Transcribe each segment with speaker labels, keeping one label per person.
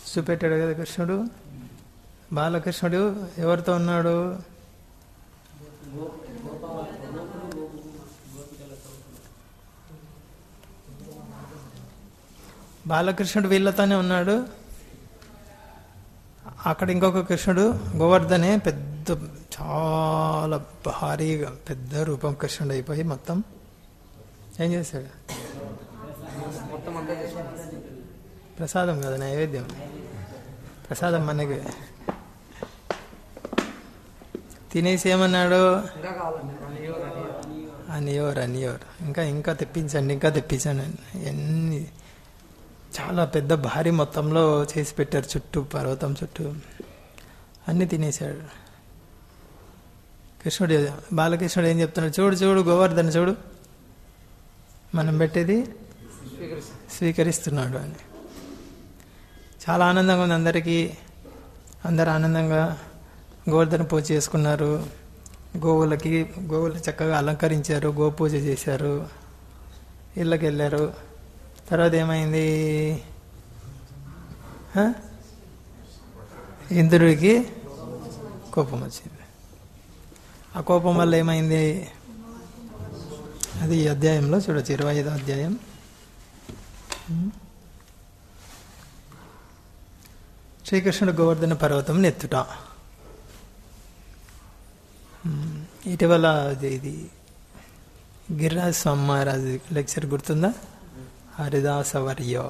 Speaker 1: చూపెట్టాడు కదా కృష్ణుడు బాలకృష్ణుడు ఎవరితో ఉన్నాడు బాలకృష్ణుడు వీళ్ళతోనే ఉన్నాడు అక్కడ ఇంకొక కృష్ణుడు గోవర్ధనే పెద్ద చాలా భారీగా పెద్ద రూపం కృష్ణుడు అయిపోయి మొత్తం ఏం చేశాడు
Speaker 2: మొత్తం అంతా చేశాడు
Speaker 1: ప్రసాదం కదా నైవేద్యం ప్రసాదం మనకి తినేసి ఏమన్నాడు
Speaker 2: ఇంకా కావాలండి అనియో అనియో
Speaker 1: అనియోర్ అనియోర్ ఇంకా ఇంకా తెప్పించండి ఇంకా తెప్పించండి అని. ఎన్ని చాలా పెద్ద భారీ మొత్తంలో చేసి పెట్టారు చుట్టూ పర్వతం చుట్టూ అన్ని తినేశాడు కృష్ణుడు బాలకృష్ణుడు ఏం చెప్తున్నాడు చూడు చూడు గోవర్ధన చూడు మనం పెట్టేది
Speaker 2: స్వీకరిస్తాం
Speaker 1: స్వీకరిస్తున్నాడు అని చాలా ఆనందంగా ఉంది అందరికీ అందరు ఆనందంగా గోవర్ధన పూజ చేసుకున్నారు గోవులకి గోవులు చక్కగా అలంకరించారు గో పూజ చేశారు ఇళ్ళకి వెళ్ళారు తర్వాత ఏమైంది హ? ఇంద్రుడికి కోపం వచ్చింది ఆ కోపం వల్ల ఏమైంది అది ఈ అధ్యాయంలో చూడొచ్చు ఇరవై ఐదో అధ్యాయం శ్రీకృష్ణుడు గోవర్ధన పర్వతం ఎత్తుట ఉమ్, ఇటీవల ఇది- ఇది గిరిరాజ్ స్వామి మహారాజ్ లెక్చర్ గుర్తుందా హరిదాసవర్య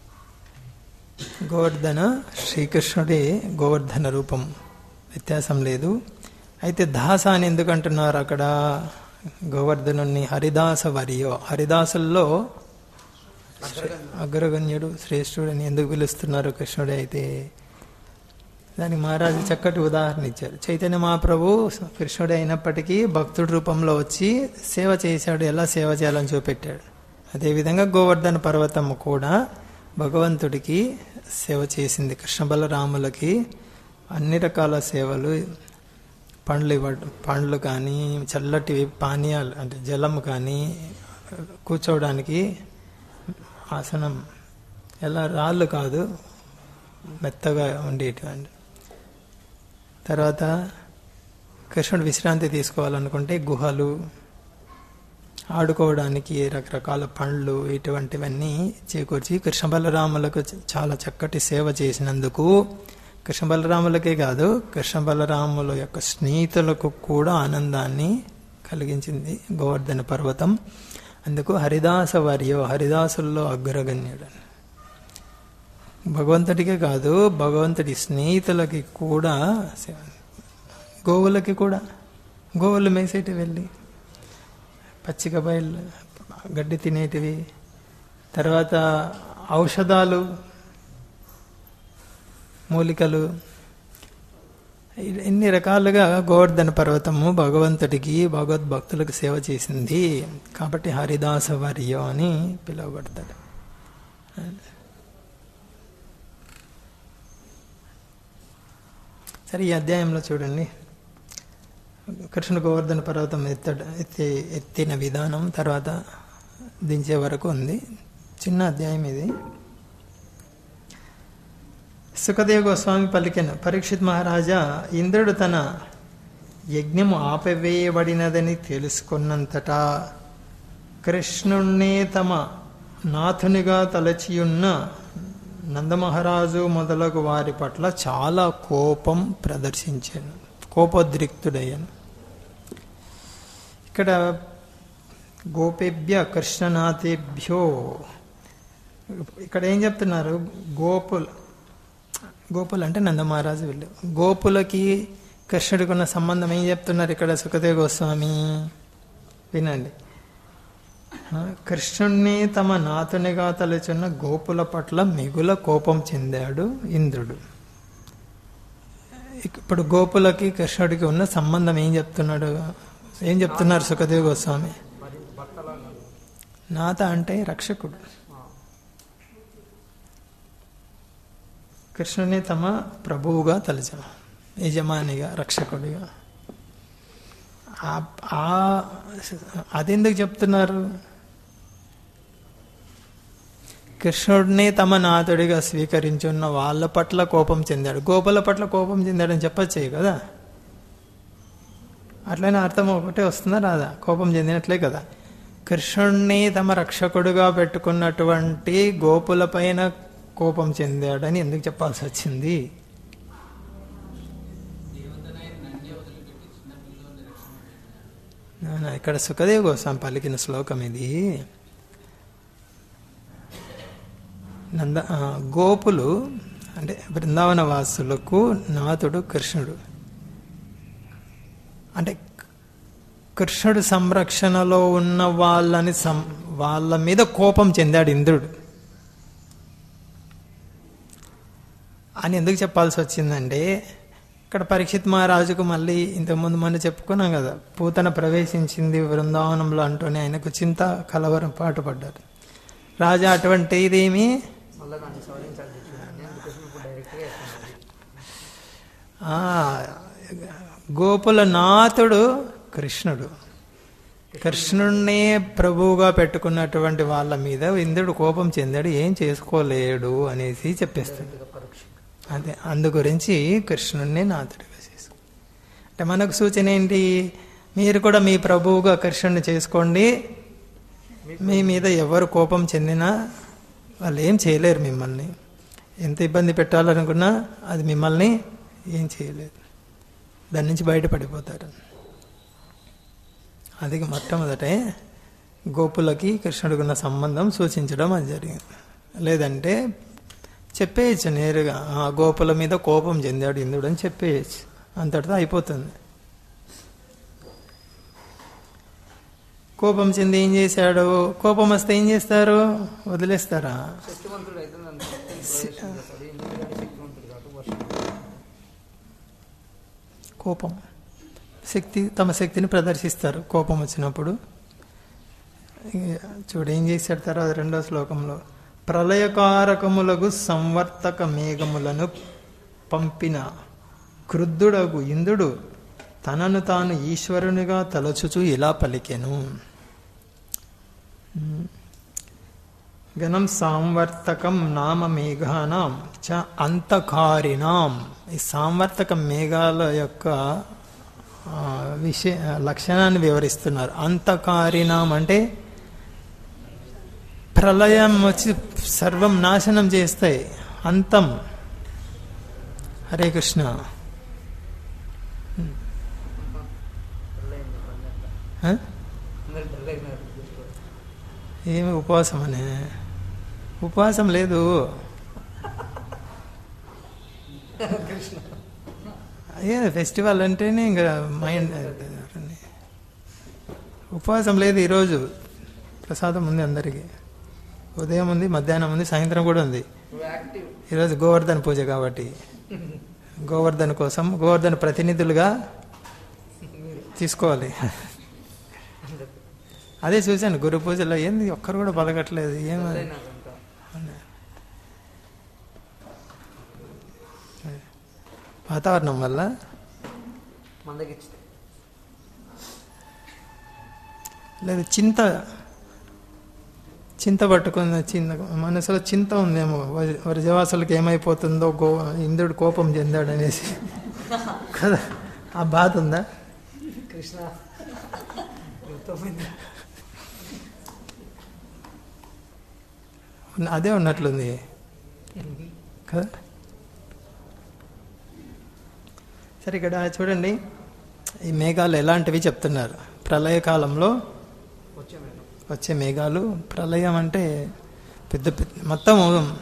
Speaker 1: గోవర్ధన శ్రీకృష్ణుడే గోవర్ధన రూపం వ్యత్యాసం లేదు అయితే దాస అని ఎందుకు అంటున్నారు అక్కడ గోవర్ధనుని హరిదాస వర్యో హరిదాసుల్లో అగ్రగణ్యుడు శ్రేష్ఠుడు అని ఎందుకు పిలుస్తున్నారు కృష్ణుడే అయితే దానికి మహారాజు చక్కటి ఉదాహరణ ఇచ్చారు చైతన్య మహాప్రభు కృష్ణుడే అయినప్పటికీ భక్తుడి రూపంలో వచ్చి సేవ చేశాడు ఎలా సేవ చేయాలని చూపెట్టాడు అదేవిధంగా గోవర్ధన పర్వతం కూడా భగవంతుడికి సేవ చేసింది కృష్ణ బలరాములకి అన్ని రకాల సేవలు పండ్లు ఇవ్వడం పండ్లు కానీ చల్లటి పానీయాలు అంటే జలం కానీ కూర్చోవడానికి ఆసనం ఎలా రాళ్ళు కాదు మెత్తగా ఉండేటువంటి తర్వాత కృష్ణుడు విశ్రాంతి తీసుకోవాలనుకుంటే గుహలు ఆడుకోవడానికి రకరకాల పండ్లు ఇటువంటివన్నీ చేకూర్చి కృష్ణ బలరాములకు చ- చాలా చక్కటి సేవ చేసినందుకు కృష్ణ బలరాములకే కాదు కృష్ణ బలరాముల యొక్క స్నేహితులకు కూడా ఆనందాన్ని కలిగించింది గోవర్ధన పర్వతం అందుకు హరిదాస వర్యో హరిదాసుల్లో అగ్రగణ్యుడు భగవంతుడికే కాదు భగవంతుడి స్నేహితులకి కూడా సేవ. గోవులకి కూడా గోవులు మేసేటి వెళ్ళి పచ్చిక బయలు గడ్డి తినేటివి తర్వాత ఔషధాలు మూలికలు ఇ- ఇన్ని రకాలుగా గోవర్ధన పర్వతము భగవంతుడికి భగవద్భక్తులకు సేవ చేసింది కాబట్టి హరిదాస వర్యో అని పిలువబడతాడు సరే ఈ అధ్యాయంలో చూడండి కృష్ణ గోవర్ధన పర్వతం ఎత్తడ ఎత్తి ఎత్తిన విధానం తర్వాత దించే వరకు ఉంది చిన్న అధ్యాయం ఇది సుఖదేవ గోస్వామి పలికెను పరీక్షిత్ మహారాజా ఇంద్రుడు తన యజ్ఞము ఆపివేయబడినదని తెలుసుకున్నంతటా కృష్ణుణ్ణే తమ నాథునిగా తలచియున్న నందమహారాజు మొదలగు వారి పట్ల చాలా కోపం ప్రదర్శించాను కోపోద్రిక్తుడయ్యాను ఇక్కడ గోపేభ్య కృష్ణనాథేభ్యో ఇక్కడ ఏం చెప్తున్నారు గోపుల్ గోపులు అంటే నందమహారాజు వీళ్ళు గోపులకి కృష్ణుడికి ఉన్న సంబంధం ఏం చెప్తున్నారు ఇక్కడ సుఖదేవ గోస్వామి వినండి ఆ, కృష్ణుణ్ణి తమ నాతునిగా తలుచున్న గోపుల పట్ల మిగుల కోపం చెందాడు ఇంద్రుడు ఇప్పుడు గోపులకి కృష్ణుడికి ఉన్న సంబంధం ఏం చెప్తున్నాడు ఏం చెప్తున్నారు సుఖదేవ గోస్వామి
Speaker 2: మరి భర్తలాగా
Speaker 1: నాత అంటే రక్షకుడు కృష్ణుని తమ ప్రభువుగా తలచం యజమానిగా రక్షకుడిగా ఆ- ఆ అదెందుకు చెప్తున్నారు కృష్ణుడిని తమ నాథుడిగా స్వీకరించున్న వాళ్ళ పట్ల కోపం చెందాడు గోపుల పట్ల కోపం చెందాడని చెప్పచ్చే కదా అట్లనే అర్థం ఒకటే వస్తుందా రాదా కోపం చెందినట్లే కదా కృష్ణుడిని తమ రక్షకుడుగా పెట్టుకున్నటువంటి గోపుల పైన కోపం చెందాడని ఎందుకు చెప్పాల్సి వచ్చింది అవునా, ఇక్కడ సుఖదేవ్ గోస్వామి పలికిన శ్లోకం ఇది నంద ఆ, గోపులు అంటే బృందావన వాసులకు నాథుడు కృష్ణుడు అంటే కృష్ణుడు సంరక్షణలో ఉన్న వాళ్ళని సం వాళ్ళ మీద కోపం చెందాడు ఇంద్రుడు అని ఎందుకు చెప్పాల్సి వచ్చిందంటే ఇక్కడ పరీక్షిత్ మహారాజుకు మళ్ళీ ఇంతకుముందు మనం చెప్పుకున్నాం కదా పూతన ప్రవేశించింది బృందావనంలో అంటూనే ఆయనకు చింత కలవరం పాటుపడ్డారు రాజా అటువంటి ఇదేమి
Speaker 2: మళ్ళీ దాన్ని సవరించాలి చూడండి అందుకోసం ఇప్పుడు డైరెక్ట్గా వేస్తాను
Speaker 1: ఆ, గోపుల నాథుడు కృష్ణుడు కృష్ణుడినే ప్రభువుగా పెట్టుకున్నటువంటి వాళ్ళ మీద ఇంద్రుడు కోపం చెందాడు ఏం చేసుకోలేడు అనేసి చెప్పేస్తాడు
Speaker 2: పరోక్షంగా
Speaker 1: అదే అందు గురించి కృష్ణుడిని నాథుడిగా చేసుకో అంటే మనకు సూచన ఏంటి మీరు కూడా మీ ప్రభువుగా కృష్ణుడిని చేసుకోండి మీ మీద ఎవరు కోపం చెందినా వాళ్ళు ఏం చేయలేరు మిమ్మల్ని ఎంత ఇబ్బంది పెట్టాలనుకున్నా అది మిమ్మల్ని ఏం చేయలేదు దాని నుంచి బయటపడిపోతారు అది మొట్టమొదటే గోపులకి కృష్ణుడికి ఉన్న సంబంధం సూచించడం అది జరిగింది లేదంటే చెప్పేయచ్చు నేరుగా ఆ గోపుల మీద కోపం చెందాడు ఇంద్రుడు అని చెప్పేయచ్చు అంతటితో అయిపోతుంది కోపం చెంది ఏం చేశాడు కోపం వస్తే ఏం చేస్తారు వదిలేస్తారా
Speaker 2: శక్తివంతుడు అయితే నన్ను శక్తిని ప్రదర్శన చేస్తాడు ఎందుకంటే శక్తివంతుడు కాదు వర్షం
Speaker 1: కోపం శక్తి తమ శక్తిని ప్రదర్శిస్తారు కోపం వచ్చినప్పుడు ఇక చూడు ఏం చేశాడు తర్వాత రెండో శ్లోకంలో ప్రళయకారకములకు సంవర్తక మేఘములను పంపిన క్రుద్ధుడగు ఇంద్రుడు తనను తాను ఈశ్వరునిగా తలచుచు ఇలా పలికెను గణం సాంవర్తకం నామ మేఘానాం చ అంతకారిణాం ఈ సాంవర్తక మేఘాల యొక్క ఆ, విషయ లక్షణాన్ని వివరిస్తున్నారు అంతకారిణాం అంటే ప్రళయం వచ్చి సర్వం నాశనం చేస్తాయి అంతం హరే కృష్ణ
Speaker 2: డల్ అయింది పని అంతా.
Speaker 1: ఆ?
Speaker 2: అందరు డల్ అయినారు
Speaker 1: ఏమి ఉపవాసం అనే ఉపవాసం లేదు
Speaker 2: కృష్ణ
Speaker 1: అయ్యే ఫెస్టివల్ అంటేనే ఇంకా మైండ్ ఉపవాసం లేదు ఈరోజు ప్రసాదం ఉంది అందరికీ ఉదయం ఉంది మధ్యాహ్నం ఉంది సాయంత్రం కూడా ఉంది
Speaker 2: నువ్వు యాక్టివ్
Speaker 1: ఈరోజు గోవర్ధన పూజ కాబట్టి గోవర్ధన కోసం గోవర్ధన ప్రతినిధులుగా తీసుకోవాలి అదే చూశాను గురు పూజలో ఏంది ఒక్కరు కూడా పలకట్లేదు
Speaker 2: డల్
Speaker 1: ఏమని
Speaker 2: అయినారంతా
Speaker 1: వాతావరణం వల్ల
Speaker 2: మందగిచ్చితే
Speaker 1: లేదు చింత చింత పట్టుకున్న చింత మనసులో చింత ఉందేమో వరి- వరిజవాసులకు ఏమైపోతుందో గో ఇంద్రుడు కోపం చెందాడు అనేసి కదా ఆ బాధ ఉందా
Speaker 2: కృష్ణ మొత్తమైంది
Speaker 1: ఉన్న- అదే ఉన్నట్లుంది కదా సరే ఇక్కడ చూడండి ఈ మేఘాలు ఎలాంటివి చెప్తున్నారు ప్రళయకాలంలో
Speaker 2: వచ్చే మేడం
Speaker 1: వచ్చే మేఘాలు ప్రళయం అంటే పెద్ద పెద్ద మొత్తం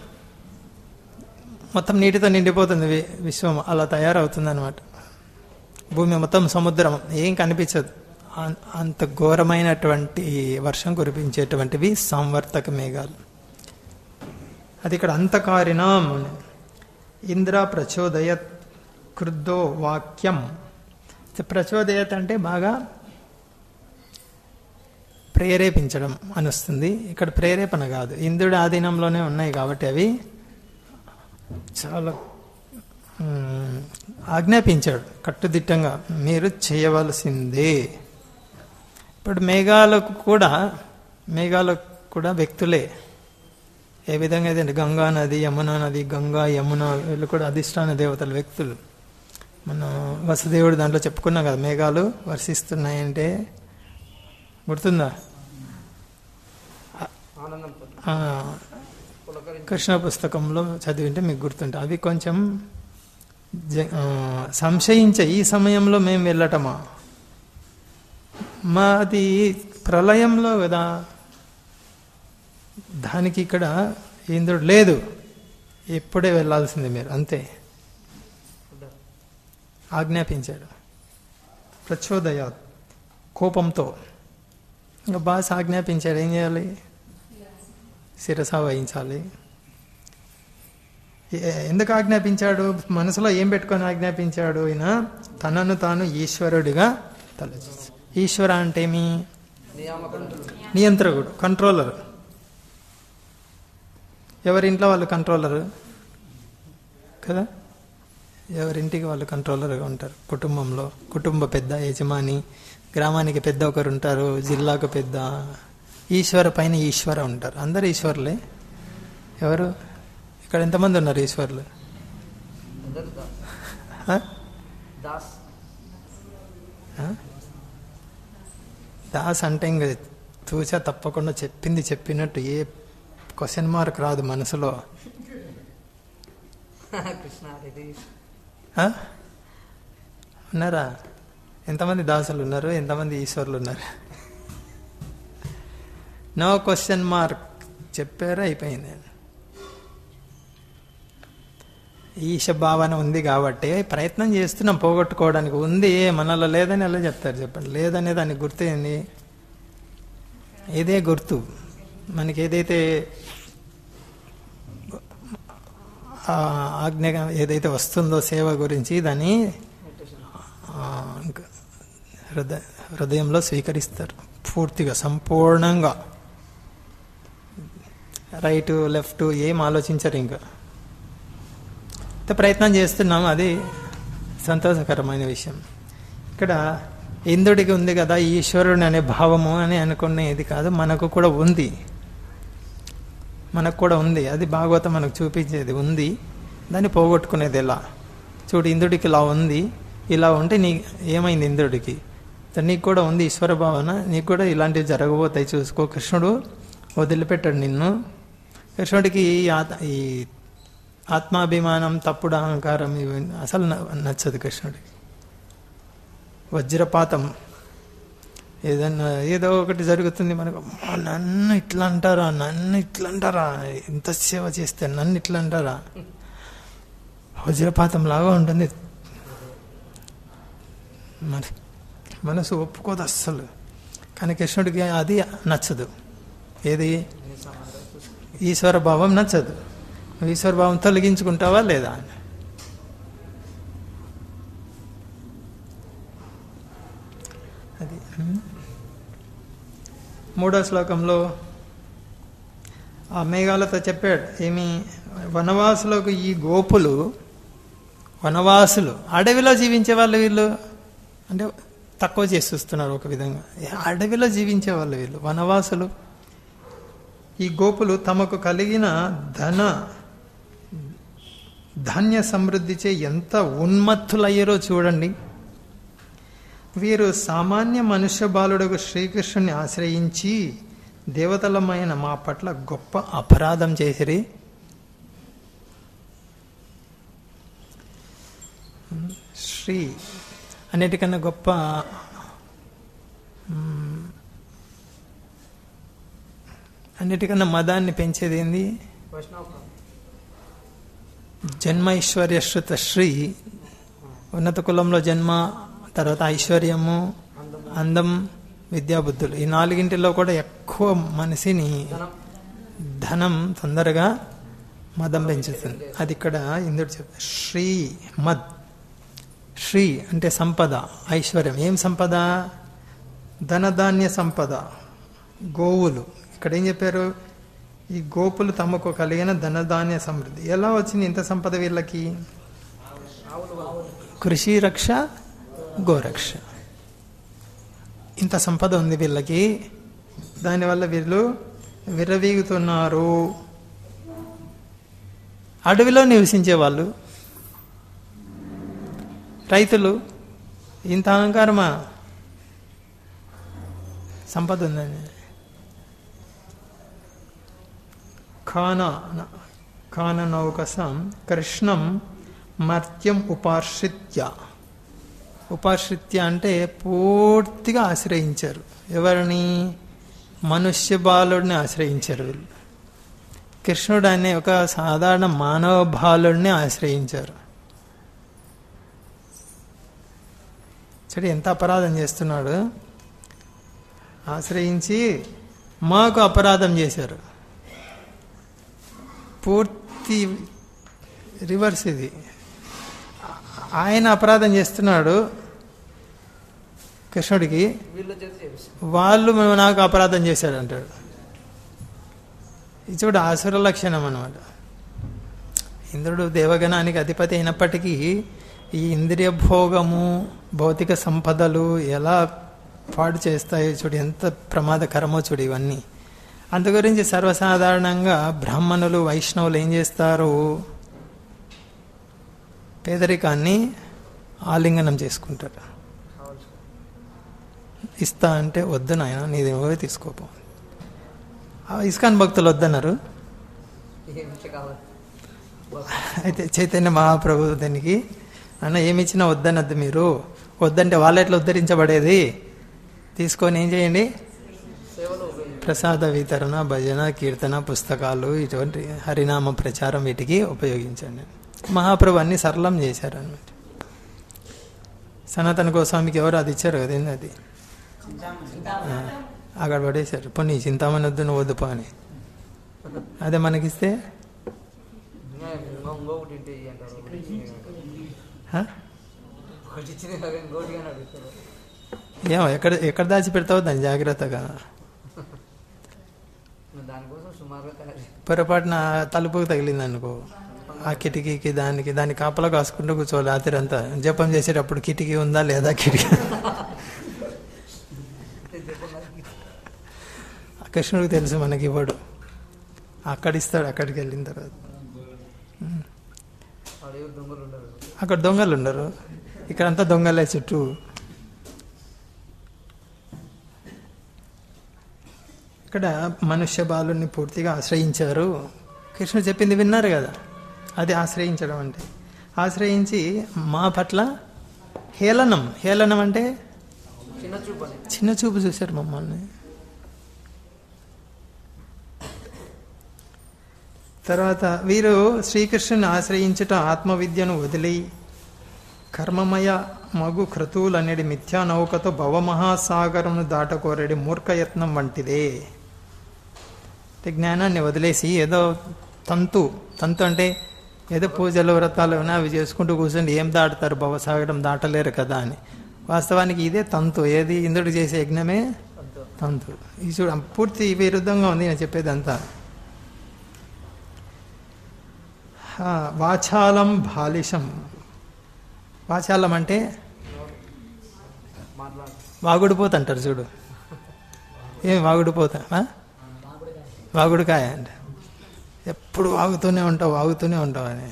Speaker 1: మొత్తం నీటితో నిండిపోతుంది వి- విశ్వం అలా తయారవుతుంది అనమాట భూమి మొత్తం సముద్రం ఏం కనిపించదు అం- అంత ఘోరమైనటువంటి వర్షం కురిపించేటువంటివి సంవర్తక మేఘాలు అది ఇక్కడ అంతకారిణం ఇంద్ర ప్రచోదయత్ క్రుద్ధో వాక్యం ప్రచోదయత్ అంటే బాగా ప్రేరేపించడం అని వస్తుంది ఇక్కడ ప్రేరేపణ కాదు ఇంద్రుడి ఆధీనంలోనే ఉన్నాయి కాబట్టి అవి చాలా మ్, ఆజ్ఞాపించాడు కట్టుదిట్టంగా మీరు చేయవలసిందే ఇప్పుడు మేఘాలకు కూడా మేఘాలకు కూడా వ్యక్తులే ఏ విధంగా అయితే గంగా నది యమునా నది గంగా యమున వీళ్ళు కూడా అధిష్టాన దేవతల వ్యక్తులు మన వసుదేవుడు దాంట్లో చెప్పుకున్నాం కదా మేఘాలు వర్షిస్తున్నాయంటే గుర్తుందా
Speaker 2: ఆనందం పొంది
Speaker 1: ఆ,
Speaker 2: పులకరించి
Speaker 1: కృష్ణ పుస్తకంలో చదివింటే మీకు గుర్తుంటే అవి కొంచెం జ- ఆ, సంశయించే ఈ సమయంలో మేము వెళ్ళటమా మాది ప్రళయంలో కదా దానికి ఇక్కడ ఇంద్రుడు లేదు ఎప్పుడే వెళ్ళాల్సింది మీరు అంతే ఆజ్ఞాపించాడు ప్రచోదయ కోపంతో ఇంకా బాస్ ఆజ్ఞాపించాడు ఏం చేయాలి శిరస వహించాలి ఏ- ఎందుకు ఆజ్ఞాపించాడు మనసులో ఏం పెట్టుకొని ఆజ్ఞాపించాడు ఈయన తనను తాను ఈశ్వరుడిగా తలచు ఈశ్వర అంటే ఏమి
Speaker 2: నియామకంతులు
Speaker 1: నియంత్రకుడు కంట్రోలర్ ఎవరింట్లో వాళ్ళు కంట్రోలర్ కదా ఎవరింటికి వాళ్ళు కంట్రోలర్గా ఉంటారు కుటుంబంలో కుటుంబ పెద్ద యజమాని గ్రామానికి పెద్ద ఒకరు ఉంటారు జిల్లాకు పెద్ద ఈశ్వర పైన ఈశ్వర ఉంటారు అందరు ఈశ్వరులే ఎవరు ఇక్కడ ఎంతమంది ఉన్నారు ఈశ్వరులు
Speaker 2: అందరు దా-
Speaker 1: ఆ?
Speaker 2: దాస్
Speaker 1: ఆ? దాస్ అంటే ఇంక తూచా తప్పకుండా చెప్పింది చెప్పినట్టు ఏ క్వశ్చన్ మార్క్ రాదు మనసులో
Speaker 2: కృష్ణ ఇది
Speaker 1: ఆ? ఉన్నారా ఎంతమంది దాసులు ఉన్నారు ఎంతమంది ఈశ్వరులు ఉన్నారు నో క్వశ్చన్ మార్క్ చెప్పారా అయిపోయింది ఈశ భావన ఉంది కాబట్టి ప్రయత్నం చేస్తున్నాం పోగొట్టుకోవడానికి ఉంది మనలో లేదని ఎలా చెప్తారు చెప్పండి లేదనే దానికి గుర్తు ఏంది ఇదే గుర్తు మనకి ఏదైతే ఆ ఆజ్ఞ ఏదైతే వస్తుందో సేవ గురించి దాన్ని
Speaker 2: మెడిటేషన్
Speaker 1: ఆ, ఇంకా హృదయ హృదయంలో స్వీకరిస్తారు పూర్తిగా సంపూర్ణంగా రైట్ లెఫ్ట్ ఏం ఆలోచించరు ఇంకా అయితే ప్రయత్నం చేస్తున్నాం అది సంతోషకరమైన విషయం ఇక్కడ ఇంద్రుడికి ఉంది కదా ఈశ్వరుని అనే భావము అని అనుకునేది కాదు మనకు కూడా ఉంది మనకు కూడా ఉంది అది భాగవతం మనకు చూపించేది ఉంది దాన్ని పోగొట్టుకునేది ఎలా చూడు ఇంద్రుడికి ఇలా ఉంది ఇలా ఉంటే నీ ఏమైంది ఇంద్రుడికి త- నీకు కూడా ఉంది ఈశ్వర భావన నీకు కూడా ఇలాంటివి జరగబోతాయి చూసుకో కృష్ణుడు వదిలిపెట్టాడు నిన్ను కృష్ణుడికి ఈ ఆత- ఈ ఆత్మాభిమానం తప్పుడు అహంకారం ఇవి అసలు న- నచ్చదు కృష్ణుడికి వజ్రపాతం ఏదన్నా ఏదో ఒకటి జరుగుతుంది మనకు "అమ్మా, నన్ను ఇట్లా అంటారా నన్ను ఇట్లా అంటారా ఇంత సేవ చేస్తే నన్ను ఇట్లా అంటారా వజ్రపాతం లాగా ఉంటుంది మరి మనసు ఒప్పుకోదు అస్సలు కానీ కృష్ణుడికి అది నచ్చదు ఏది ఈశ్వర భావం నచ్చదు నువ్వు ఈశ్వర భావం తొలగించుకుంటావా లేదా అని అది ఉమ్. మూడో శ్లోకంలో ఆ మేఘాలతో చెప్పాడు ఏమి వనవాసులకు ఈ గోపులు వనవాసులు అడవిలో జీవించే వాళ్ళు వీళ్ళు అంటే తక్కువ చేసి చూస్తున్నారు ఒక విధంగా ఏ అడవిలో జీవించే వాళ్ళు వీళ్ళు వనవాసులు ఈ గోపులు తమకు కలిగిన ధన ధాన్య సమృద్ధిచే ఎంత ఉన్మత్తులయ్యారో చూడండి వీరు సామాన్య మనుష్య బాలుడకు శ్రీకృష్ణుని ఆశ్రయించి దేవతలమైన మా పట్ల గొప్ప అపరాధం చేసిరి శ్రీ అన్నిటికన్నా గొప్ప మ్, అన్నిటికన్నా మదాన్ని పెంచేది ఏంది
Speaker 2: వైష్ణవ
Speaker 1: జన్మైశ్వర్య శృత శ్రీ ఉన్నత కులంలో జన్మ తర్వాత ఐశ్వర్యము
Speaker 2: అందము
Speaker 1: అందం విద్యాబుద్ధులు ఈ నాలుగింటిలో కూడా ఎక్కువ మనిషిని
Speaker 2: ధనం
Speaker 1: ధనం తొందరగా మదం పెంచుతుంది అది ఇక్కడ ఇందుడు చెప్తా శ్రీ మద్ శ్రీ అంటే సంపద ఐశ్వర్యం ఏం సంపద ధనధాన్య సంపద గోవులు ఇక్కడ ఏం చెప్పారు ఈ గోపులు తమకు కలిగిన ధనధాన్య సమృద్ధి ఎలా వచ్చింది ఇంత సంపద వీళ్ళకి
Speaker 2: ఆవులు ఆవులు
Speaker 1: కృషి రక్ష గోరక్ష ఇంత సంపద ఉంది వీళ్ళకి దానివల్ల వీళ్ళు విర్రవీగుతున్నారు అడవిలో నివసించే వాళ్ళు రైతులు ఇంత అహంకారమా సంపద ఉందని ఖాన ఖాన నౌకసం కృష్ణం మర్త్యం ఉపాశ్రిత్య ఉపాశ్రిత్య అంటే పూర్తిగా ఆశ్రయించారు ఎవరిని మనుష్య బాలుడిని ఆశ్రయించారు వీళ్ళు కృష్ణుడు అనే ఒక సాధారణ మానవ బాలుడిని ఆశ్రయించారు చూడు ఎంత అపరాధం చేస్తున్నాడు ఆశ్రయించి మాకు అపరాధం చేశారు పూర్తి రివర్స్ ఇది ఆయన అపరాధం చేస్తున్నాడు కృష్ణుడికి
Speaker 2: వీళ్ళు చేసి చేపిస్తారు
Speaker 1: వాళ్ళు మేము నాకు అపరాధం చేశాడు అంటాడు ఇది చూడు ఆసుర లక్షణం అనమాట ఇంద్రుడు దేవగణానికి అధిపతి అయినప్పటికీ ఈ ఇంద్రియ భోగము భౌతిక సంపదలు ఎలా పాడు చేస్తాయో చూడు ఎంత ప్రమాదకరమో చూడు ఇవన్నీ అందు గురించి సర్వసాధారణంగా బ్రాహ్మణులు వైష్ణవులు ఏం చేస్తారు పేదరికాన్ని ఆలింగనం చేసుకుంటారు
Speaker 2: కావాల్సి
Speaker 1: ఇస్తా అంటే వద్దు నాయన నీది నువ్వే తీసుకోపో ఆ ఇస్కాన్ భక్తులు వద్దన్నారు
Speaker 2: ఏం కావాలి
Speaker 1: అయితే చైతన్య మహాప్రభు దానికి అన్న ఏమి ఇచ్చినా వద్దనద్దు మీరు వద్దంటే వాళ్ళు ఎట్లా ఉద్ధరించబడేది తీసుకొని ఏం చేయండి
Speaker 2: సేవలో ఉపయోగించాలి
Speaker 1: ప్రసాద వితరణ భజన కీర్తన పుస్తకాలు ఇటువంటి హరినామ ప్రచారం వీటికి ఉపయోగించండి మహాప్రభు అన్ని సరళం చేశారు అన్నమాట సనాతన గోస్వామికి ఎవరు అది ఇచ్చారు కదా ఏంది అది ఆ, అక్కడ పడేశారు పోనీ చింతామణి వద్దు నువ్వు వద్దు పో అని అదే మనకిస్తే
Speaker 2: ఇంకా ఇంకో- ఇంకొకటి ఇంటి ఇయ్యి అంటారు ఒకటి ఇచ్చింది
Speaker 1: ఆ?
Speaker 2: ఒకటి ఇచ్చింది కదా ఇంకోటి అని అడుగుతారు
Speaker 1: ఏమో ఎక్కడ ఎక్కడ దాచి పెడతావో దాన్ని జాగ్రత్తగా
Speaker 2: ఇంకా దానికోసం సుమారుగా తయారు చేయాలి.
Speaker 1: పొరపాటున తలుపుకు తగిలింది అనుకో ఆ కిటికీకి దానికి దాని కాపలా కాసుకుంటూ కూర్చోవాలి రాత్రి అంతా జపం చేసేటప్పుడు కిటికీ ఉందా లేదా కిటికీ ఆ కృష్ణుడికి తెలుసు మనకి ఇవ్వడు అక్కడిస్తాడు అక్కడికి వెళ్ళిన తర్వాత
Speaker 2: వాడు ఎవరు దొంగలు ఉండరు
Speaker 1: అక్కడ దొంగలు ఉండరు ఇక్కడంతా దొంగలే చుట్టూ ఇక్కడ మనుష్య బాలుని పూర్తిగా ఆశ్రయించారు కృష్ణుడు చెప్పింది విన్నారు కదా అది ఆశ్రయించడం అంటే ఆశ్రయించి మా పట్ల హేళనం హేళనం అంటే
Speaker 2: చిన్న చూపు అని
Speaker 1: చిన్న చూపు చూశారు మమ్మల్ని తర్వాత వీరు శ్రీకృష్ణుని ఆశ్రయించుట ఆత్మవిద్యను వదిలి కర్మమయ మగు క్రతువులనేది మిథ్యా నౌకతో భవమహాసాగరమును దాటకోరేడి మూర్ఖయత్నం వంటిదే అంటే జ్ఞానాన్ని వదిలేసి ఏదో తంతు తంతు అంటే ఏదో పూజలు వ్రతాలు ఉన్నాయి అవి చేసుకుంటూ కూర్చుండి ఏం దాటుతారు భవసాగరం దాటలేరు కదా అని వాస్తవానికి ఇదే తంతు ఏది ఇంద్రుడు చేసే యజ్ఞమే
Speaker 2: అంత
Speaker 1: తంతు ఇది చూడ పూర్తి విరుద్ధంగా ఉంది నేను చెప్పేదంతా ఆ, వాచాలం బాలిషం వాచాలం అంటే
Speaker 2: మాట్లాడు
Speaker 1: వాగుడుపోత అంటారు చూడు ఏం వాగుడుపోతా ఆ? వాగుడుకాయ అంటే ఎప్పుడు వాగుతూనే ఉంటావు వాగుతూనే ఉంటావు అని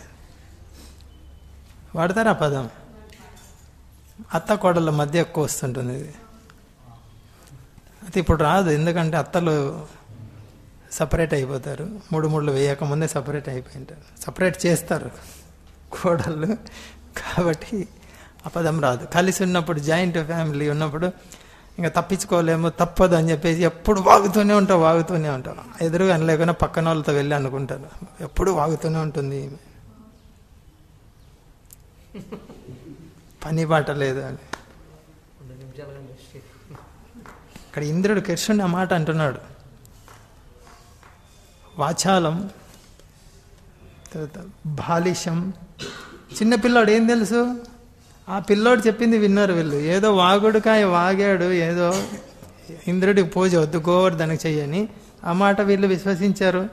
Speaker 1: వాడతారా పదం అత్త కోడళ్ళ మధ్య ఎక్కువ వస్తుంటుంది ఇది అయితే ఇప్పుడు రాదు ఎందుకంటే అత్తలు సపరేట్ అయిపోతారు మూడు మూడు వేయక ముందే సపరేట్ అయిపోయింటారు సపరేట్ చేస్తారు కోడళ్ళు కాబట్టి ఆ పదం రాదు కలిసి ఉన్నప్పుడు జాయింట్ ఫ్యామిలీ ఉన్నప్పుడు ఇంకా తప్పించుకోలేము తప్పదు అని చెప్పేసి ఎప్పుడు వాగుతూనే ఉంటావు వాగుతూనే ఉంటావు ఎదురుగా లేకుండా పక్కన వాళ్ళతో వెళ్ళి అనుకుంటారు ఎప్పుడు వాగుతూనే ఉంటుంది ఈమె. పని బాట లేదు అని
Speaker 2: రెండు నిమిషాలు కనిపిస్తే
Speaker 1: ఇక్కడ ఇంద్రుడు కృష్ణుడు ఆ మాట అంటున్నాడు వాచాలం తర్వాత బాలిషం చిన్న పిల్లోడు ఏం తెలుసు ఆ పిల్లోడు చెప్పింది విన్నారు వీళ్ళు ఏదో వాగుడుకాయ వాగాడు ఏదో ఇంద్రుడికి పూజ వద్దు గోవర్ధనకు చెయ్యని ఆ మాట వీళ్ళు విశ్వసించారు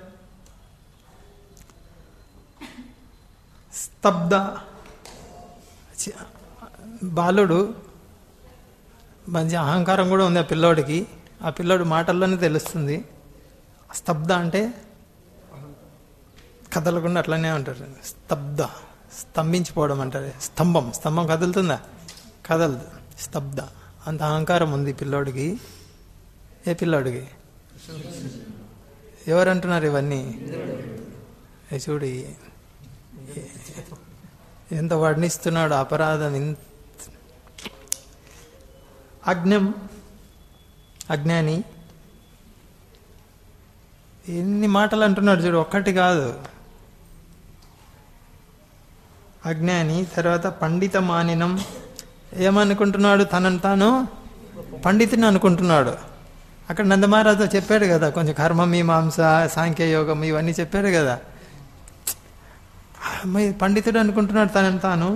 Speaker 1: స్తబ్ద చి- బాలుడు మంచి అహంకారం కూడా ఉంది ఆ పిల్లోడికి ఆ పిల్లోడు మాటల్లోనే తెలుస్తుంది స్తబ్ద అంటే కదలకుండా అట్లనే ఉంటారు స్తబ్ద స్తంభించిపోవడం అంటారు స్తంభం స్తంభం కదులుతుందా కదలదు స్తబ్ద అంత అహంకారం ఉంది పిల్లోడికి ఏ పిల్లోడికి ఎవరు అంటున్నారు ఇవన్నీ ఏ చూడు ఈ- ఎంత వర్ణిస్తున్నాడు అపరాధం ఇంత అజ్ఞం అజ్ఞాని ఎన్ని మాటలు అంటున్నాడు చూడు ఒక్కటి కాదు అజ్ఞాని తర్వాత పండిత మానినం ఏమనుకుంటున్నాడు తనను తాను పండితుని అనుకుంటున్నాడు అక్కడ నందమహారాజు చెప్పాడు కదా కొంచెం కర్మ మీమాంస సాంఖ్య యోగం ఇవన్నీ చెప్పాడు కదా మరి పండితుడు అనుకుంటున్నాడు తనను తాను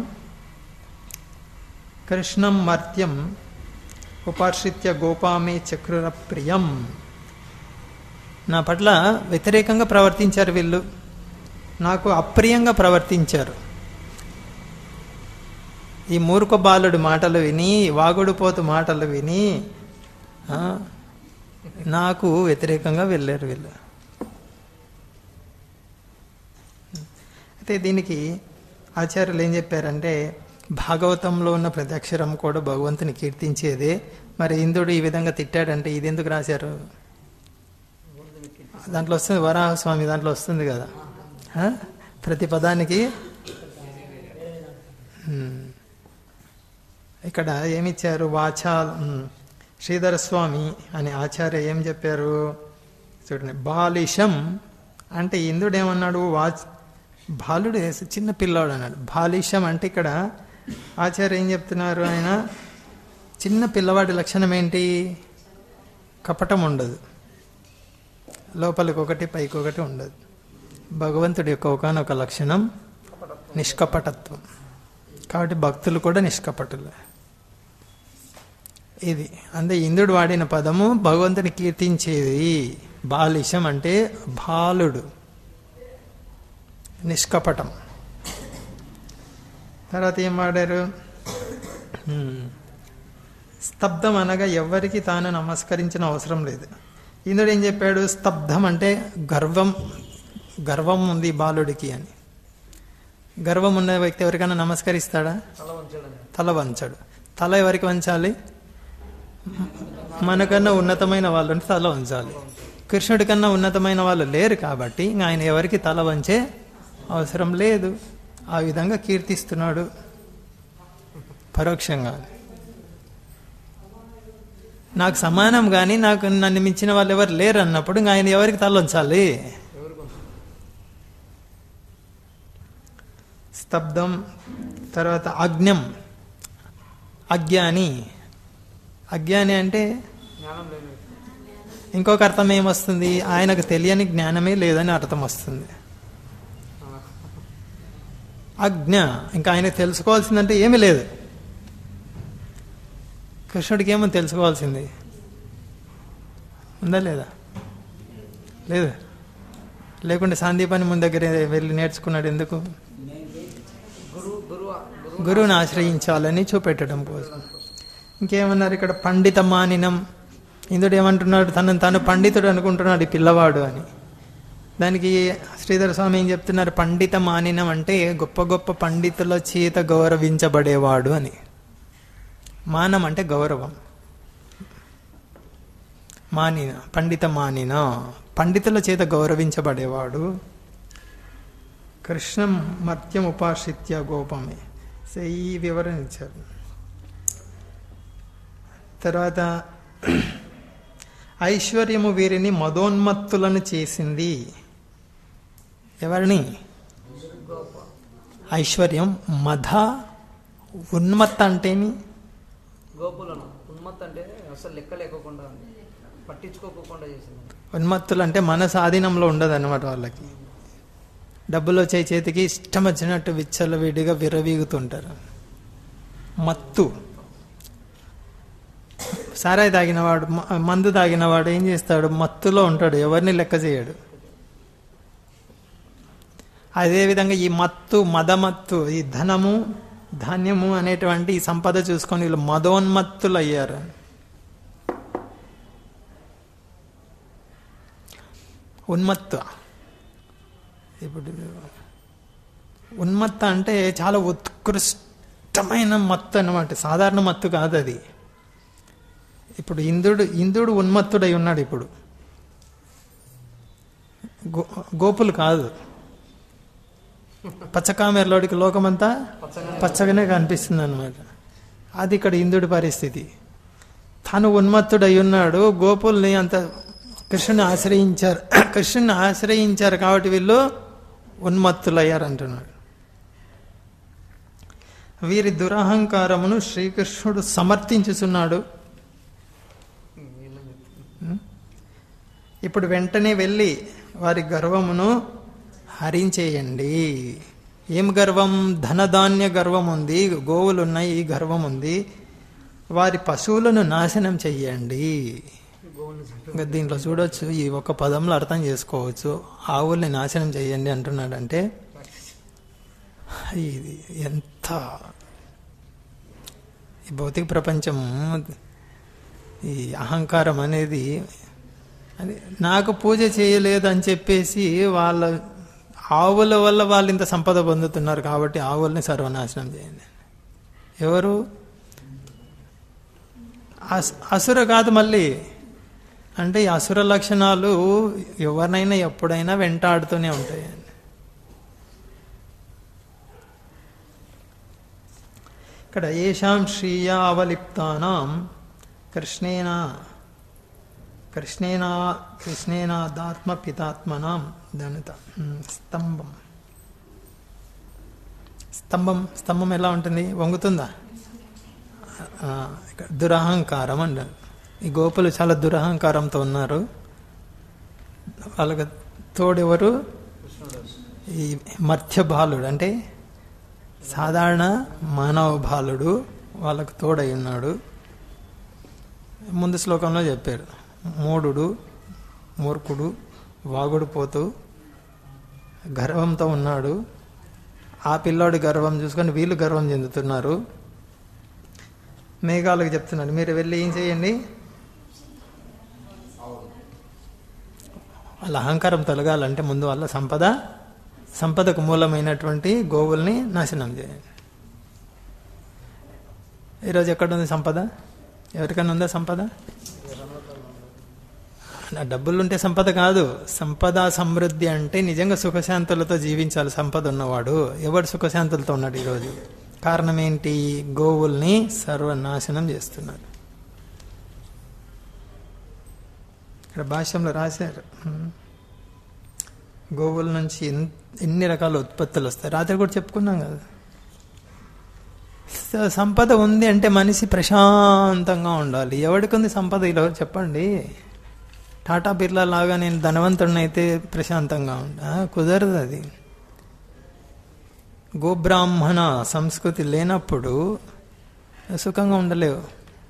Speaker 1: కృష్ణం మర్త్యం ఉపాశ్రిత్య గోపామే చక్రుర ప్రియం నా పట్ల వ్యతిరేకంగా ప్రవర్తించారు వీళ్ళు నాకు అప్రియంగా ప్రవర్తించారు ఈ మూర్ఖ బాలుడి మాటలు విని వాగుడుపోతు మాటలు విని ఆ, నాకు వ్యతిరేకంగా వెళ్ళారు వీళ్ళు అయితే దీనికి ఆచార్యులు ఏం చెప్పారంటే భాగవతంలో ఉన్న ప్రతి అక్షరం కూడా భగవంతుని కీర్తించేదే మరి ఇంద్రుడు ఈ విధంగా తిట్టాడంటే ఇది ఎందుకు రాశారు దాంట్లో వస్తుంది వరాహస్వామి దాంట్లో వస్తుంది కదా ఆ? ప్రతి పదానికి ఉమ్. ఇక్కడ ఏమిచ్చారు వాచా ఉమ్, శ్రీధర స్వామి అనే ఆచార్య ఏం చెప్పారు చూడండి బాలిషం అంటే ఇంద్రుడు ఏమన్నాడు వాచ్ బాలుడు చిన్న పిల్లాడు అన్నాడు బాలిషం అంటే ఇక్కడ ఆచార్య ఏం చెప్తున్నారు ఆయన చిన్న పిల్లవాడి లక్షణం ఏంటి కపటం ఉండదు లోపలికి ఒకటి పైకి ఒకటి ఉండదు భగవంతుడి యొక్క ఒకనొక లక్షణం నిష్కపటత్వం కాబట్టి భక్తులు కూడా నిష్కపటులే ఇది అంటే ఇంద్రుడు వాడిన పదము భగవంతుని కీర్తించేది బాలిషం అంటే బాలుడు నిష్కపటం తర్వాత ఏం వాడారు హ్మ్. స్తబ్దం అనగా ఎవరికి తాను నమస్కరించిన అవసరం లేదు ఇంద్రుడు ఏం చెప్పాడు స్తబ్దం అంటే గర్వం గర్వం ఉంది బాలుడికి అని గర్వం ఉన్న వ్యక్తి ఎవరికైనా నమస్కరిస్తాడా
Speaker 2: తల వంచడం
Speaker 1: తల వంచడు తల ఎవరికి వంచాలి మనకన్నా ఉన్నతమైన వాళ్ళు అంటే తల వంచాలి కృష్ణుడి కన్నా ఉన్నతమైన వాళ్ళు లేరు కాబట్టి ఇంక ఆయన ఎవరికి తల వంచే అవసరం లేదు ఆ విధంగా కీర్తిస్తున్నాడు పరోక్షంగా నాకు సమానం కానీ నాకు నన్ను మించిన వాళ్ళు ఎవరు లేరు అన్నప్పుడు ఇంక ఆయన ఎవరికి తల వంచాలి
Speaker 2: ఎవరు కొంచెం
Speaker 1: స్తబ్దం తర్వాత అజ్ఞం అజ్ఞాని అజ్ఞాని అంటే
Speaker 2: జ్ఞానం లేని వ్యక్తి.
Speaker 1: ఇంకొక అర్థం ఏమొస్తుంది ఆయనకు తెలియని జ్ఞానమే లేదని అర్థం వస్తుంది
Speaker 2: ఆ,
Speaker 1: అజ్ఞ ఇంకా ఆయన తెలుసుకోవాల్సిందంటే ఏమీ లేదు కృష్ణుడికి ఏమో తెలుసుకోవాల్సింది ఉందా లేదా లేదు లేకుంటే సందీపాన్ని ముందు దగ్గర వెళ్ళి నేర్చుకున్నాడు ఎందుకు
Speaker 2: గురువు గురువు గురువు
Speaker 1: గురువుని ఆశ్రయించాలని చూపెట్టడం కోసం ఇంకేమన్నారు ఇక్కడ పండిత మానినం ఇందుడు ఏమంటున్నాడు తనను తాను పండితుడు అనుకుంటున్నాడు ఈ పిల్లవాడు అని దానికి శ్రీధర స్వామి ఏం చెప్తున్నారు పండిత మానినం అంటే గొప్ప గొప్ప పండితుల చేత గౌరవించబడేవాడు అని మానం అంటే గౌరవం మానిన పండిత మానిన పండితుల చేత గౌరవించబడేవాడు కృష్ణం మర్త్యం ఉపాశ్రిత్య గోపమే సో ఈ వివరణ ఇచ్చారు తర్వాత ఐశ్వర్యము వీరిని మదోన్మత్తులను చేసింది ఎవరిని ఐశ్వర్యం మధ ఉన్మత్త అంటేమి
Speaker 2: గోపులను ఉన్మత్ అంటే అసలు లెక్క లేకోకుండా ఉంది పట్టించుకోకుండా చేసింది
Speaker 1: ఉన్మత్తులు అంటే మన స్వాధీనంలో ఉండదు అనమాట వాళ్ళకి డబ్బులు వచ్చే చేతికి ఇష్టం వచ్చినట్టు విచ్చలవిడిగా విరవీగుతుంటారు మత్తు సారాయి తాగినవాడు మ- మందు తాగినవాడు ఏం చేస్తాడు మత్తులో ఉంటాడు ఎవరిని లెక్క చేయడు అదేవిధంగా ఈ మత్తు మదమత్తు ఈ ధనము ధాన్యము అనేటువంటి ఈ సంపద చూసుకొని వీళ్ళు మదోన్మత్తులు అయ్యారు ఉన్మత్తు ఇప్పుడు ఉన్మత్త అంటే చాలా ఉత్కృష్టమైన మత్తు అన్నమాట సాధారణ మత్తు కాదు అది ఇప్పుడు ఇంద్రుడు ఇంద్రుడు ఉన్మత్తుడై ఉన్నాడు ఇప్పుడు గో గోపులు కాదు పచ్చకామెరలోడికి లోకమంతా
Speaker 2: పచ్చగా
Speaker 1: పచ్చగానే కనిపిస్తుంది అనమాట అది ఇక్కడ ఇంద్రుడి పరిస్థితి తను ఉన్మత్తుడై ఉన్నాడు గోపుల్ని అంత కృష్ణుని ఆశ్రయించారు కృష్ణుని ఆశ్రయించారు కాబట్టి వీళ్ళు ఉన్మత్తులయ్యారు అంటున్నాడు వీరి దురహంకారమును శ్రీకృష్ణుడు సమర్థించుచున్నాడు
Speaker 2: వీళ్ళని చెప్తున్నా.
Speaker 1: ఇప్పుడు వెంటనే వెళ్ళి వారి గర్వమును హరించేయండి ఏం గర్వం ధనధాన్య గర్వం ఉంది గోవులు ఉన్నాయి ఈ గర్వం ఉంది వారి పశువులను నాశనం చెయ్యండి
Speaker 2: గోవుల్ని చంపి
Speaker 1: ఇంకా దీంట్లో చూడొచ్చు ఈ ఒక పదంలో అర్థం చేసుకోవచ్చు ఆవుల్ని నాశనం చేయండి అంటున్నాడంటే ఇది ఎంత ఈ భౌతిక ప్రపంచం ఈ అహంకారం అనేది అది నాకు పూజ చేయలేదు అని చెప్పేసి వాళ్ళ ఆవుల వల్ల వాళ్ళు ఇంత సంపద పొందుతున్నారు కాబట్టి ఆవుల్ని సర్వనాశనం చేయండి ఎవరు అస్- అసుర కాదు మళ్ళీ అంటే ఈ అసుర లక్షణాలు ఎవరినైనా ఎప్పుడైనా వెంటాడుతూనే ఉంటాయండి ఇక్కడ ఏషాం శ్రీయా అవలిప్తానాం కృష్ణేన కృష్ణేనా కృష్ణేనాదాత్మ పితాత్మనాం దనుత ఉమ్, స్తంభం స్తంభం స్తంభం ఎలా ఉంటుంది వంగుతుందా ఆ, ఇక్కడ దురహంకారం అంటారు ఈ గోపులు చాలా దురహంకారంతో ఉన్నారు వాళ్ళకి తోడెవరు ఈ మధ్య బాలుడు అంటే సాధారణ మానవ బాలుడు వాళ్ళకు తోడై ఉన్నాడు ముందు శ్లోకంలో చెప్పారు మూఢుడు మూర్ఖుడు వాగుడు పోతూ గర్వంతో ఉన్నాడు ఆ పిల్లోడి గర్వం చూసుకొని వీళ్ళు గర్వం చెందుతున్నారు మేఘాలకు చెప్తున్నాడు మీరు వెళ్ళి ఏం చేయండి వాళ్ళ అహంకారం తొలగాలంటే ముందు వాళ్ళ సంపద సంపదకు మూలమైనటువంటి గోవుల్ని నాశనం చేయండి ఈరోజు ఎక్కడుంది సంపద ఎవరికైనా ఉందా సంపద నా డబ్బులుంటే సంపద కాదు సంపద సమృద్ధి అంటే నిజంగా సుఖశాంతులతో జీవించాలి సంపద ఉన్నవాడు ఎవడు సుఖశాంతులతో ఉన్నాడు ఈరోజు కారణం ఏంటి గోవుల్ని సర్వనాశనం చేస్తున్నారు ఇక్కడ భాష్యంలో రాశారు ఉమ్. గోవుల నుంచి ఎన్- ఎన్ని రకాల ఉత్పత్తులు వస్తాయి రాత్రి కూడా చెప్పుకున్నాం కదా స- సంపద ఉంది అంటే మనిషి ప్రశాంతంగా ఉండాలి ఎవరికి ఉంది సంపద ఇలా చెప్పండి టాటా బిర్లా లాగా నేను ధనవంతుడినైతే ప్రశాంతంగా ఉండా కుదరదు అది గోబ్రాహ్మణ సంస్కృతి లేనప్పుడు సుఖంగా ఉండలేవు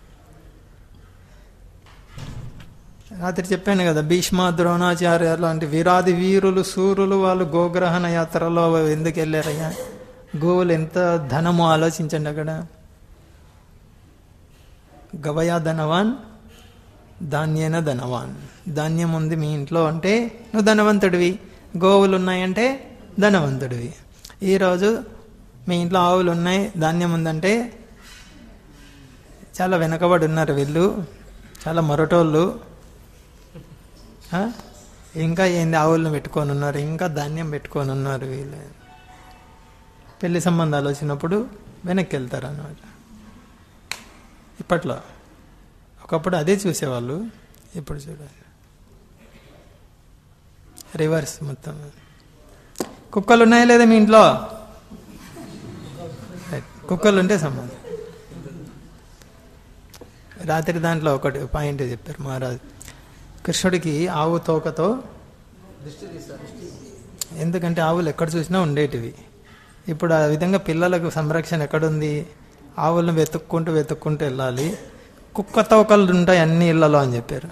Speaker 1: రాత్రి చెప్పాను కదా భీష్మ ద్రోణాచార్య లాంటి వీరాది వీరులు సూరులు వాళ్ళు గోగ్రహణ యాత్రలో ఎందుకు వెళ్ళారయ్యా గోవులు ఎంత ధనము ఆలోచించండి అక్కడ గవయా ధనవాన్ ధాన్యేన ధనవాన్ ధాన్యం ఉంది మీ ఇంట్లో అంటే నువ్వు ధనవంతుడివి గోవులు ఉన్నాయంటే ధనవంతుడివి ఈరోజు మీ ఇంట్లో ఆవులు ఉన్నాయి ధాన్యం ఉందంటే చాలా వెనకబడి ఉన్నారు వీళ్ళు చాలా మొరటోళ్ళు ఆ? ఇంకా ఏంది ఆవులను పెట్టుకొని ఉన్నారు ఇంకా ధాన్యం పెట్టుకొని ఉన్నారు వీళ్ళు పెళ్లి సంబంధాలు వచ్చినప్పుడు వెనక్కి వెళ్తారు అన్నమాట ఇప్పట్లో ఒకప్పుడు అదే చూసేవాళ్ళు ఇప్పుడు చూడండి రివర్స్ మొత్తం కుక్కలు ఉన్నాయా లేదా మీ ఇంట్లో రైట్. కుక్కలు ఉంటే సంబంధం రాత్రి దాంట్లో ఒకటి పాయింట్ చెప్పారు మహారాజు కృష్ణుడికి ఆవు తోకతో
Speaker 2: దృష్టి తీస్తారు
Speaker 1: ఎందుకంటే ఆవులు ఎక్కడ చూసినా ఉండేటివి ఇప్పుడు ఆ విధంగా పిల్లలకు సంరక్షణ ఎక్కడుంది ఆవులను వెతుక్కుంటూ వెతుక్కుంటూ వెళ్ళాలి కుక్క తోకలు ఉంటాయి అన్ని ఇళ్లలో అని చెప్పారు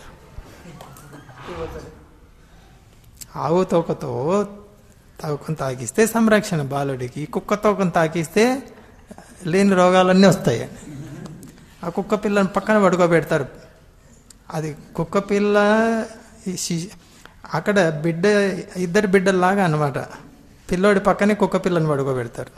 Speaker 1: ఆవు తోకతో తోకను తాకిస్తే సంరక్షణ బాలుడికి కుక్క తోకను తాకిస్తే లేని రోగాలన్నీ వస్తాయి ఆ కుక్క పిల్లని పక్కన పడుకోబెడతారు అది కుక్క పిల్ల ఈ శి- అక్కడ బిడ్డ ఇద్దరు బిడ్డల్లాగా అనమాట పిల్లోడి పక్కనే కుక్క పిల్లని పడుకోబెడతారు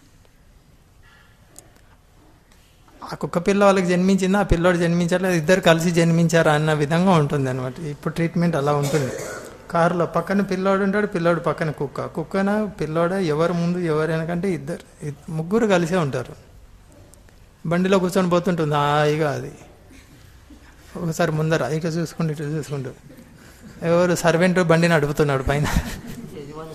Speaker 1: ఆ కుక్క పిల్ల వాళ్ళకి జన్మించిందా ఆ పిల్లోడు జన్మించారా ఇద్దరు కలిసి జన్మించారా అన్న విధంగా ఉంటుంది అనమాట ఇప్పుడు ట్రీట్మెంట్ అలా ఉంటుంది కారులో పక్కన పిల్లోడు ఉంటాడు పిల్లోడు పక్కన కుక్క కుక్కన పిల్లోడ ఎవరు ముందు ఎవరు వెనకంటే ఇద్దరు ఇద్- ముగ్గురు కలిసే ఉంటారు బండిలో కూర్చొని పోతుంటుంది హాయిగా అది ఒకసారి ముందర ఇటు చూసుకుంటూ ఇటు చూసుకుంటూ ఎవరు సర్వెంట్ బండి నడుపుతున్నాడు పైన
Speaker 2: యజమాని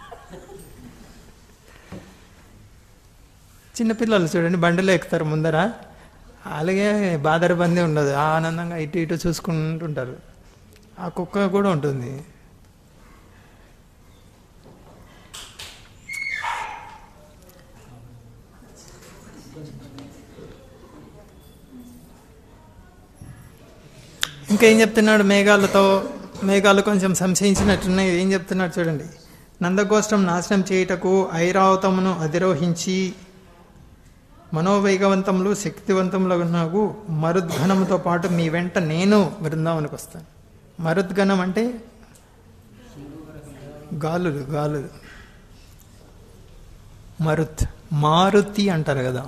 Speaker 1: చిన్నపిల్లలు చూడండి బండిలో ఎక్కుతారు ముందర అలాగే బాదరబందీ ఉండదు ఆనందంగా ఇటు ఇటు చూసుకుంటుంటారు ఆ కుక్క కూడా ఉంటుంది ఇంకా ఏం చెప్తున్నాడు మేఘాలతో మేఘాలు కొంచెం సంశయించినట్టున్నాయి ఏం చెప్తున్నాడు చూడండి నందగోష్ఠం నాశనం చేయుటకు ఐరావతమును అధిరోహించి మనోవేగవంతములు శక్తివంతములకు మరుద్ఘనముతో పాటు మీ వెంట నేను బృందావనికి వస్తాను మరుద్గణం అంటే గాలులు గాలులు మరుత్ మారుతి అంటారు కదా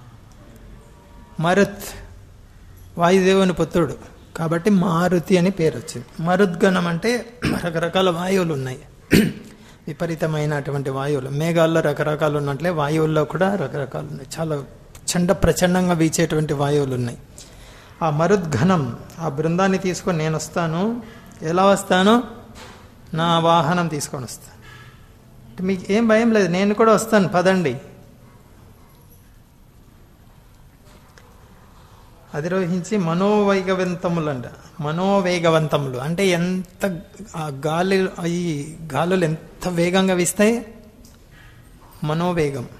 Speaker 1: మరుత్ వాయుదేవుని పుత్రుడు కాబట్టి మారుతి అని పేరు వచ్చింది మరుద్గణం అంటే రకరకాల వాయువులు ఉన్నాయి విపరీతమైనటువంటి వాయువులు మేఘాల్లో రకరకాలు ఉన్నట్లే వాయువుల్లో కూడా రకరకాలు ఉన్నాయి చాలా చండ ప్రచండంగా వీచేటువంటి వాయువులు ఉన్నాయి ఆ మరుద్ఘనం ఆ బృందాన్ని తీసుకొని నేను వస్తాను ఎలా వస్తాను నా వాహనం తీసుకొని వస్తాను అంటే మీకు ఏం భయం లేదు నేను కూడా వస్తాను పదండి అధిరోహించి మనోవేగవంతములు అంట మనోవేగవంతములు అంటే ఎంత ఆ గాలి ఈ గాలులు ఎంత వేగంగా వీస్తాయి మనోవేగం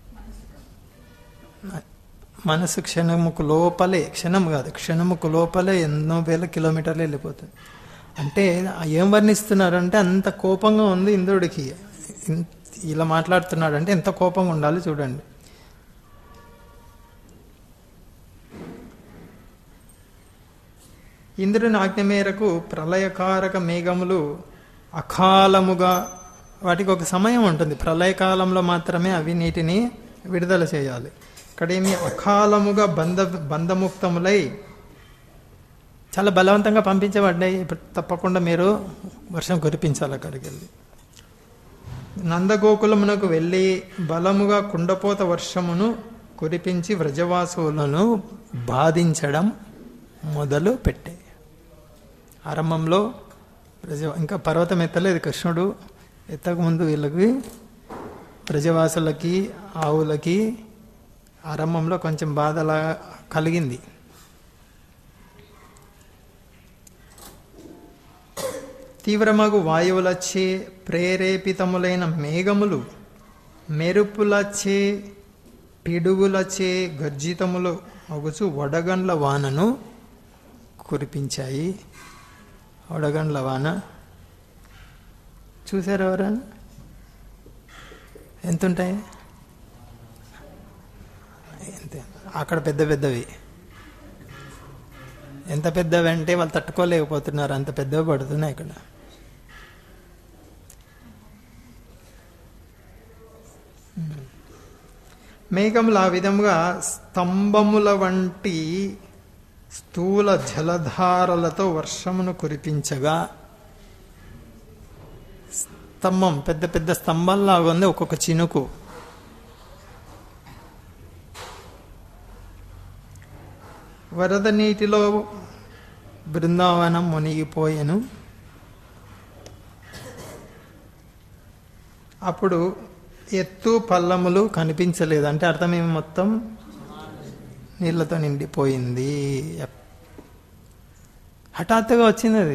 Speaker 1: మనసు క్షణముకు లోపలే క్షణం కాదు క్షణముకు లోపలే ఎన్నో వేల కిలోమీటర్లు వెళ్ళిపోతుంది అంటే ఏం వర్ణిస్తున్నారంటే అంత కోపంగా ఉంది ఇంద్రుడికి ఇన్- ఇలా మాట్లాడుతున్నాడు అంటే ఎంత కోపంగా ఉండాలి చూడండి ఇంద్రుని ఆజ్ఞ మేరకు ప్రళయకారక మేఘములు అకాలముగా వాటికి ఒక సమయం ఉంటుంది ప్రళయకాలంలో మాత్రమే అవి నీటిని విడుదల చేయాలి ఇక్కడేమి అకాలముగా బంధ బంధముక్తములై చాలా బలవంతంగా పంపించబడ్డాయి ఇప్పుడు తప్పకుండా మీరు వర్షం కురిపించాలి అక్కడికి వెళ్ళి నందగోకులమునకు వెళ్ళి బలముగా కుండపోత వర్షమును కురిపించి వ్రజవాసువులను బాధించడం మొదలు పెట్టే ఆరంభంలో ప్రజ ఇంకా పర్వతం ఎత్తలేదు కృష్ణుడు ఎత్తకముందు వీళ్ళకి ప్రజవాసులకి ఆవులకి ఆరంభంలో కొంచెం బాధలా కలిగింది తీవ్రమగు వాయువులచే ప్రేరేపితములైన మేఘములు మెరుపులచే పిడుగులచే గర్జితములు అగుచు వడగండ్ల వానను కురిపించాయి వడగండ్ల వాన చూసారు ఎవరైనా ఎంత ఉంటాయి ఎంత అక్కడ పెద్ద పెద్దవి ఎంత పెద్దవి అంటే వాళ్ళు తట్టుకోలేకపోతున్నారు అంత పెద్దవి పడుతున్నాయి ఇక్కడ మేఘములు ఆ విధముగా స్తంభముల వంటి స్థూల జలధారలతో వర్షమును కురిపించగా స్తంభం పెద్ద పెద్ద స్తంభంలాగా ఉంది ఒక్కొక్క చినుకు వరద నీటిలో బృందావనం మునిగిపోయాను అప్పుడు ఎత్తు పల్లములు కనిపించలేదు అంటే అర్థం ఏమి మొత్తం నీళ్ళతో నిండిపోయింది హఠాత్తుగా వచ్చింది అది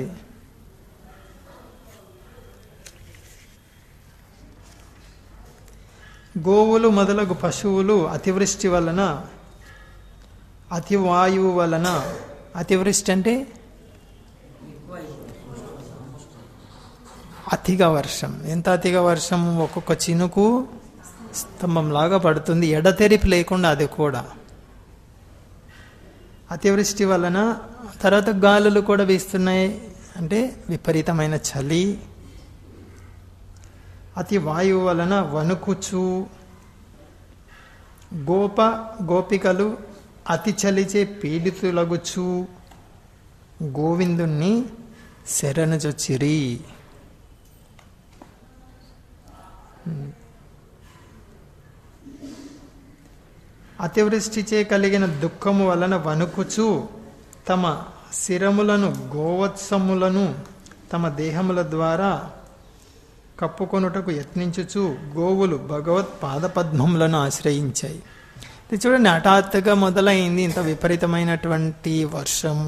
Speaker 1: గోవులు మొదలగు పశువులు అతివృష్టి వలన అతివాయువు వలన అతివృష్టి అంటే అతిగా వర్షం ఎంత అతిగా వర్షం ఒక్కొక్క చినుకు స్తంభంలాగా పడుతుంది ఎడతెరిపి లేకుండా అది కూడా అతివృష్టి వలన తర్వాత గాలులు కూడా వీస్తున్నాయి అంటే విపరీతమైన చలి అతి వాయువు వలన వణుకుచు గోప గోపికలు అతి చలిచే పీడితులగుచు గోవిందుణ్ణి శరణుచొచ్చిరి అతివృష్టిచే కలిగిన దుఃఖము వలన వణుకుచు తమ శిరములను గోవత్సములను తమ దేహముల ద్వారా కప్పుకొనుటకు యత్నించుచు గోవులు భగవత్ పాదపద్మములను ఆశ్రయించాయి ఇది చూడండి హఠాత్తుగా మొదలైంది ఇంత విపరీతమైనటువంటి వర్షం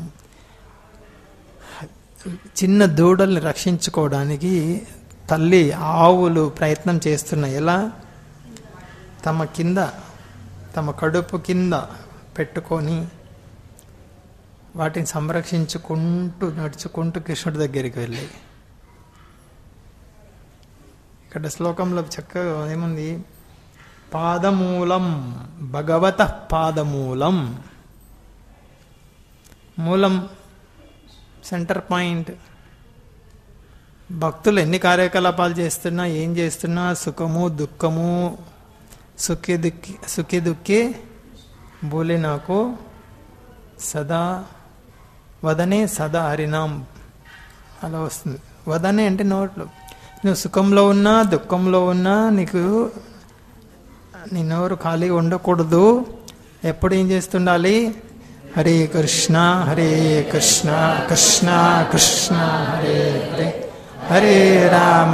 Speaker 1: చిన్న దూడల్ని రక్షించుకోవడానికి తల్లి ఆవులు ప్రయత్నం చేస్తున్నాయి ఎలా తమ కింద తమ కడుపు కింద పెట్టుకొని వాటిని సంరక్షించుకుంటూ నడుచుకుంటూ కృష్ణుడి దగ్గరికి వెళ్ళాయి ఇక్కడ శ్లోకంలో చక్కగా ఏముంది పాదమూలం భగవత పాదమూలం మూలం సెంటర్ పాయింట్ భక్తులు ఎన్ని కార్యకలాపాలు చేస్తున్నా ఏం చేస్తున్నా సుఖము దుఃఖము సుఖి దుఃఖి సుఖి దుఃఖి బోలే నాకు సదా వదనే సదా హరినాం అలా వస్తుంది వదనే అంటే నోట్లో నువ్వు సుఖంలో ఉన్నా దుఃఖంలో ఉన్నా నీకు నీ నోరు ఖాళీగా ఉండకూడదు ఎప్పుడు ఏం చేస్తుండాలి హరే కృష్ణ హరే కృష్ణ కృష్ణ కృష్ణ హరే హరే హరే రామ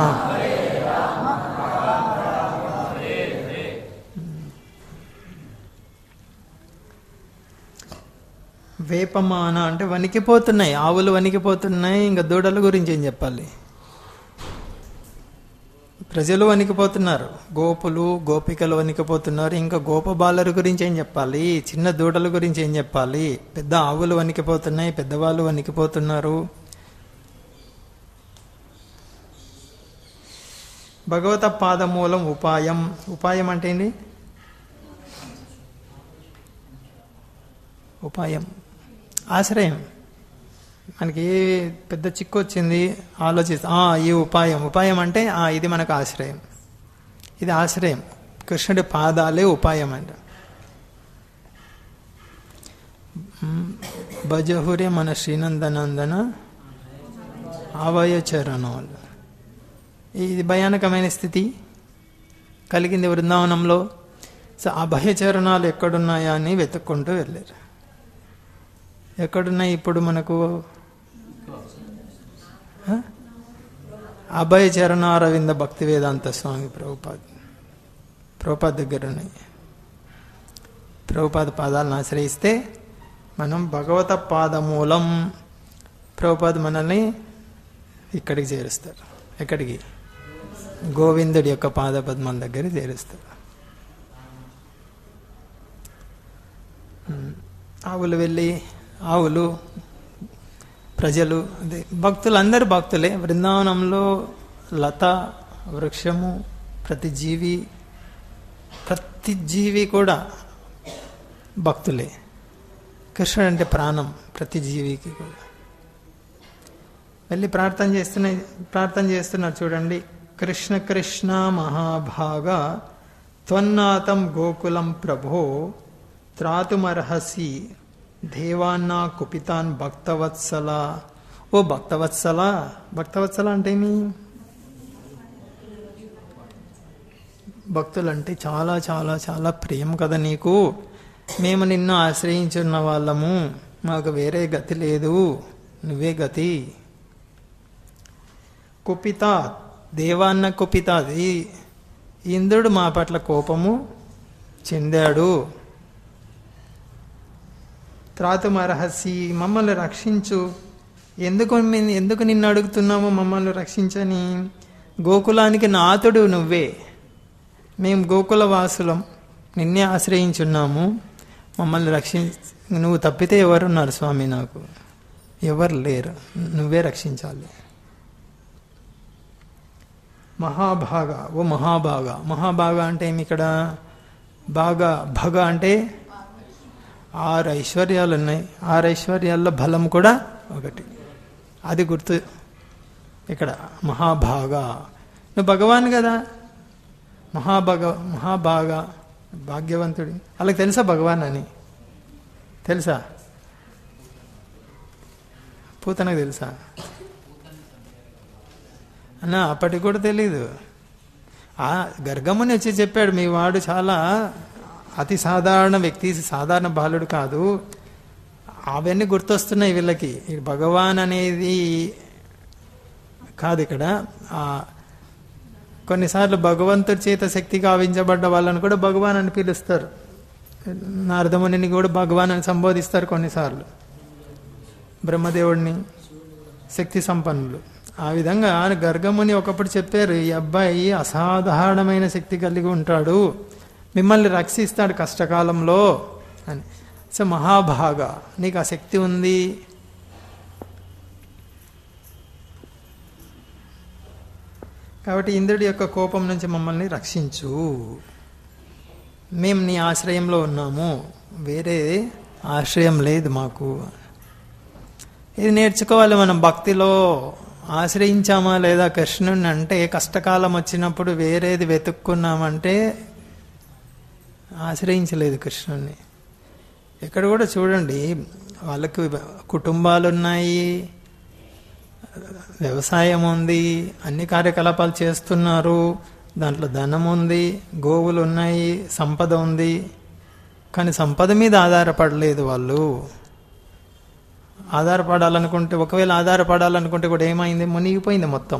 Speaker 1: వేపమాన అంటే వణికిపోతున్నాయి ఆవులు వణికిపోతున్నాయి ఇంకా దూడల గురించి ఏం చెప్పాలి ప్రజలు వణికిపోతున్నారు గోపులు గోపికలు వణికిపోతున్నారు ఇంకా గోప బాలల గురించి ఏం చెప్పాలి చిన్న దూడల గురించి ఏం చెప్పాలి పెద్ద ఆవులు వణికిపోతున్నాయి పెద్దవాళ్ళు వణికిపోతున్నారు భగవత పాదమూలం ఉపాయం ఉపాయం అంటే ఏంటి ఉపాయం ఆశ్రయం మనకి ఏ పెద్ద చిక్కు వచ్చింది ఆలోచిస్తా "ఆ, ఈ ఉపాయం ఉపాయం అంటే "ఆ, ఇది మనకు ఆశ్రయం ఇది ఆశ్రయం కృష్ణుడి పాదాలే ఉపాయం అంట మ్, భజహురే మన శ్రీనందనందన ఆవయ చరణాలు ఇది భయానకమైన స్థితి కలిగింది బృందావనంలో సో ఆ భయచరణాలు ఎక్కడున్నాయా అని వెతుక్కుంటూ వెళ్ళారు ఎక్కడున్నాయి ఇప్పుడు మనకు హ? అభయ చరణ అరవింద భక్తి వేదాంత స్వామి ప్రభుపాద్ ప్రభుపాద్ దగ్గర ఉన్నాయి ప్రభుపాద పాదాలను ఆశ్రయిస్తే మనం భగవత పాదమూలం ప్రభుపాద్ మనల్ని ఇక్కడికి చేరుస్తారు ఎక్కడికి గోవిందుడి యొక్క పాదపద్మం దగ్గర చేరుస్తారు ఉమ్, ఆవులు వెళ్ళి ఆవులు ప్రజలు అదే భక్తులు అందరు భక్తులే బృందావనంలో లత వృక్షము ప్రతి జీవి ప్రతి జీవి కూడా భక్తులే కృష్ణుడు అంటే ప్రాణం ప్రతి జీవికి కూడా వెళ్ళి ప్రార్థన చేస్తున్న ప్రార్థన చేస్తున్నారు చూడండి కృష్ణ కృష్ణ మహాభాగ త్వన్నాతం గోకులం ప్రభో త్రాతుమర్హసి దేవాన్నా కుపితాన్ భక్తవత్సల ఓ భక్తవత్సల భక్తవత్సల అంటే ఏమి భక్తులంటే చాలా చాలా చాలా ప్రియం కదా నీకు మేము నిన్ను ఆశ్రయించున్న వాళ్ళము మాకు వేరే గతి లేదు నువ్వే గతి కుపిత దేవాన్న కుపిత ఈ ఇంద్రుడు మా పట్ల కోపము చెందాడు త్రాతుమరహసి మమ్మల్ని రక్షించు ఎందుకు మీ- ఎందుకు నిన్ను అడుగుతున్నాము మమ్మల్ని రక్షించని గోకులానికి నాతుడు నువ్వే మేము గోకుల వాసులం నిన్నే ఆశ్రయించున్నాము మమ్మల్ని రక్షి నువ్వు తప్పితే ఎవరున్నారు స్వామి నాకు ఎవరు లేరు నువ్వే రక్షించాలి మహాభాగ ఓ మహాభాగ మహాభాగ అంటే ఏమి ఇక్కడ బాగా భగ అంటే ఆరు ఐశ్వర్యాలు ఉన్నాయి ఆరు ఐశ్వర్యాల్లో బలం కూడా ఒకటి అది గుర్తు ఇక్కడ మహాభాగ నువ్వు భగవాన్ కదా మహాభగ మహాభాగ భాగ్యవంతుడి వాళ్ళకి తెలుసా భగవాన్ అని తెలుసా పూతనకు తెలుసా అన్న అప్పటికి కూడా తెలీదు ఆ గర్గముని వచ్చి చెప్పాడు మీ వాడు చాలా అతి సాధారణ వ్యక్తి సాధారణ బాలుడు కాదు అవన్నీ గుర్తొస్తున్నాయి వీళ్ళకి ఈ భగవాన్ అనేది కాదు ఇక్కడ ఆ కొన్నిసార్లు భగవంతుడి చేత శక్తి కావించబడ్డ వాళ్ళని కూడా భగవాన్ అని పిలుస్తారు నారదమునిని కూడా భగవాన్ అని సంబోధిస్తారు కొన్నిసార్లు బ్రహ్మదేవుడిని శక్తి సంపన్నులు ఆ విధంగా గర్గముని ఒకప్పుడు చెప్పారు ఈ అబ్బాయి అసాధారణమైన శక్తి కలిగి ఉంటాడు మిమ్మల్ని రక్షిస్తాడు కష్టకాలంలో అని సో మహాభాగ నీకు ఆ శక్తి ఉంది కాబట్టి ఇంద్రుడి యొక్క కోపం నుంచి మమ్మల్ని రక్షించు మేము నీ ఆశ్రయంలో ఉన్నాము వేరే ఆశ్రయం లేదు మాకు ఇది నేర్చుకోవాలి మనం భక్తిలో ఆశ్రయించామా లేదా కృష్ణుని అంటే కష్టకాలం వచ్చినప్పుడు వేరేది వెతుక్కున్నామంటే ఆశ్రయించలేదు కృష్ణుని ఇక్కడ కూడా చూడండి వాళ్ళకి కుటుంబాలు ఉన్నాయి వ్యవసాయం ఉంది అన్ని కార్యకలాపాలు చేస్తున్నారు దాంట్లో ధనం ఉంది గోవులు ఉన్నాయి సంపద ఉంది కానీ సంపద మీద ఆధారపడలేదు వాళ్ళు ఆధారపడాలనుకుంటే ఒకవేళ ఆధారపడాలనుకుంటే కూడా ఏమైంది మునిగిపోయింది మొత్తం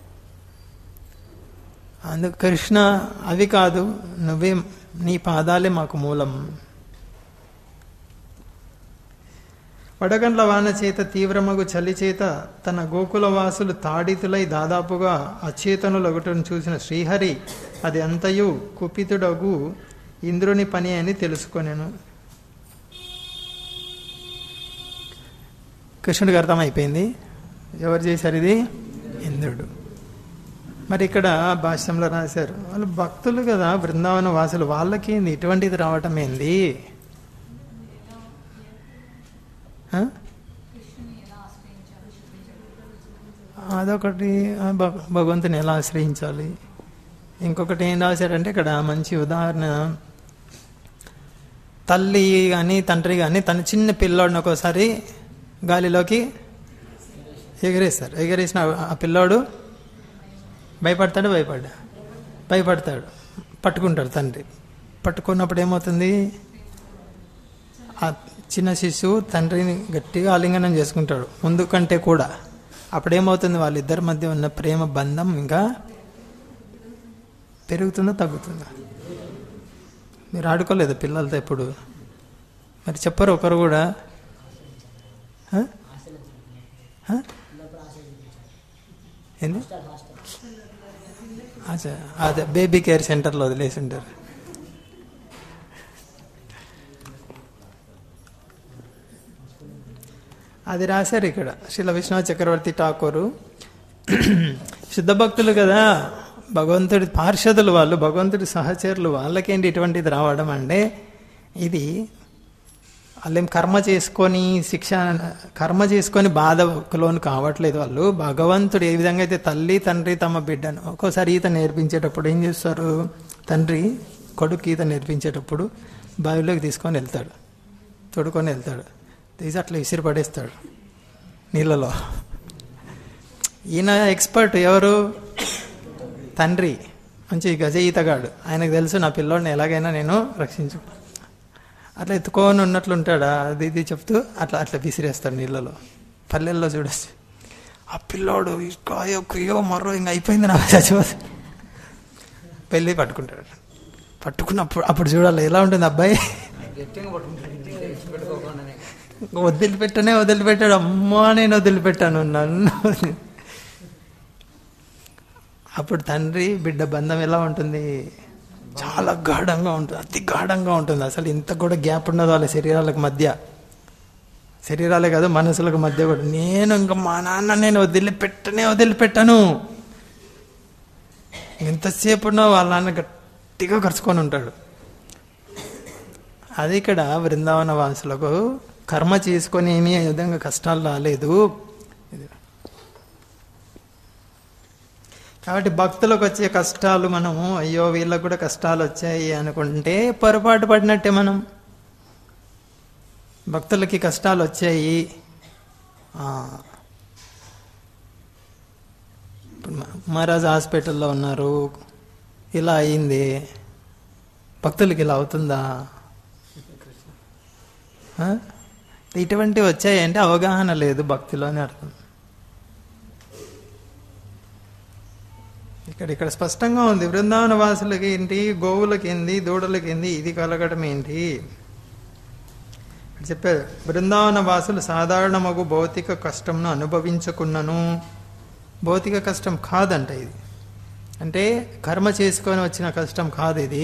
Speaker 1: అందుకు కృష్ణ అవి కాదు నువ్వే నీ పాదాలే మాకు మూలం వడగండ్ల వాన చేత తీవ్రమగు చలి చేత తన గోకుల వాసులు తాడితులై దాదాపుగా అచేతనులొకటను చూసిన శ్రీహరి అది అంతయు కుపితుడగు ఇంద్రుని పని అని తెలుసుకొనెను కృష్ణుడికి అర్థమైపోయింది ఎవరు చేశారు ఇది ఇంద్రుడు మరి ఇక్కడ భాష్యంలో రాశారు వాళ్ళు భక్తులు కదా బృందావన వాసులు వాళ్ళకి ఇటువంటిది రావటం ఏంది ఆ? అదొకటి ఆ, భగ- భగవంతుని ఎలా ఆశ్రయించాలి ఇంకొకటి ఏం రాశారంటే ఇక్కడ మంచి ఉదాహరణ తల్లి కానీ తండ్రి కానీ తన చిన్న పిల్లోడిని ఒక్కోసారి గాలిలోకి ఎగిరేస్తారు ఎగిరేసిన ఆ పిల్లోడు భయపడతాడు భయపడ్డా భయపడతాడు పట్టుకుంటాడు తండ్రి పట్టుకున్నప్పుడు ఏమవుతుంది ఆ చిన్న శిశువు తండ్రిని గట్టిగా ఆలింగనం చేసుకుంటాడు ముందు కంటే కూడా అప్పుడేమవుతుంది వాళ్ళిద్దరి మధ్య ఉన్న ప్రేమ బంధం ఇంకా పెరుగుతుందా తగ్గుతుందా మీరు ఆడుకోలేదు పిల్లలతో ఎప్పుడు మరి చెప్పరు ఒకరు కూడా హ? హ? ఏంది అచ్చా అదే బేబీ కేర్ సెంటర్లో వదిలేసి ఉంటారు అది రాశారు ఇక్కడ శిల విశ్వనాథ్ చక్రవర్తి ఠాకూరు శుద్ధ భక్తులు కదా భగవంతుడి పార్షదులు వాళ్ళు భగవంతుడి సహచరులు వాళ్ళకేంటి ఇటువంటిది రావడం అంటే ఇది వాళ్ళేం కర్మ చేసుకొని శిక్ష కర్మ చేసుకొని బాధలోను కావట్లేదు వాళ్ళు భగవంతుడు ఏ విధంగా అయితే తల్లి తండ్రి తమ బిడ్డను ఒక్కోసారి ఈత నేర్పించేటప్పుడు ఏం చేస్తారు తండ్రి కొడుకు ఈత నేర్పించేటప్పుడు బావిలోకి తీసుకొని వెళ్తాడు తొడుకొని వెళ్తాడు తీసి అట్లా విసిరి పడేస్తాడు నీళ్ళలో ఈయన ఎక్స్పర్ట్ ఎవరు తండ్రి మంచి గజ ఈతగాడు ఆయనకు తెలుసు నా పిల్లోడిని ఎలాగైనా నేను రక్షించు అట్లా ఎత్తుకొని ఉన్నట్లు ఉంటాడా అది ఇది చెప్తూ అట్లా అట్లా విసిరేస్తాడు నీళ్ళలో పల్లెల్లో చూడొచ్చు ఆ పిల్లోడు ఇసుకో అయ్యో కుయ్యో మర్రో ఇంకా అయిపోయింది నా చచ్చిపోతే పెళ్ళి పట్టుకుంటాడు పట్టుకున్నప్పుడు అప్పుడు చూడాలి ఎలా ఉంటుంది అబ్బాయి
Speaker 2: గట్టిగా పట్టుకుంటాడు గట్టిగా ఇచ్చి పెట్టుకోకుండానే
Speaker 1: వదిలిపెట్టనే వదిలిపెట్టాడు అమ్మా నేను వదిలిపెట్టాను నన్ను అప్పుడు తండ్రి బిడ్డ బంధం ఎలా ఉంటుంది చాలా గాఢంగా ఉంటుంది అతి గాఢంగా ఉంటుంది అసలు ఇంత కూడా గ్యాప్ ఉండదు వాళ్ళ శరీరాలకు మధ్య శరీరాలే కాదు మనసులకు మధ్య కూడా నేను ఇంకా మా నాన్న నేను వదిలిపెట్టనే వదిలిపెట్టాను ఎంతసేపు ఉన్నా వాళ్ళ నాన్న గట్టిగా కరుచుకొని ఉంటాడు అది ఇక్కడ బృందావన వాసులకు కర్మ చేసుకొని ఏమీ ఆ విధంగా కష్టాలు రాలేదు కాబట్టి భక్తులకు వచ్చే కష్టాలు మనము అయ్యో వీళ్ళకు కూడా కష్టాలు వచ్చాయి అనుకుంటే పొరపాటు పడినట్టే మనం భక్తులకి కష్టాలు వచ్చాయి ఆ, ఇప్పుడు మ- మహారాజ్ హాస్పిటల్లో ఉన్నారు ఇలా అయింది భక్తులకి ఇలా అవుతుందా ఆ? ఇటువంటివి వచ్చాయంటే అవగాహన లేదు భక్తిలో అని అర్థం ఇక్కడ ఇక్కడ స్పష్టంగా ఉంది బృందావన వాసులకి ఏంటి గోవులకి ఏంది దూడలకి ఏంది ఇది కలగడం ఏంటి ఇక్కడ చెప్పారు బృందావన వాసులు సాధారణమగు భౌతిక కష్టంను అనుభవించుకున్నను భౌతిక కష్టం కాదంట ఇది అంటే కర్మ చేసుకొని వచ్చిన కష్టం కాదు ఇది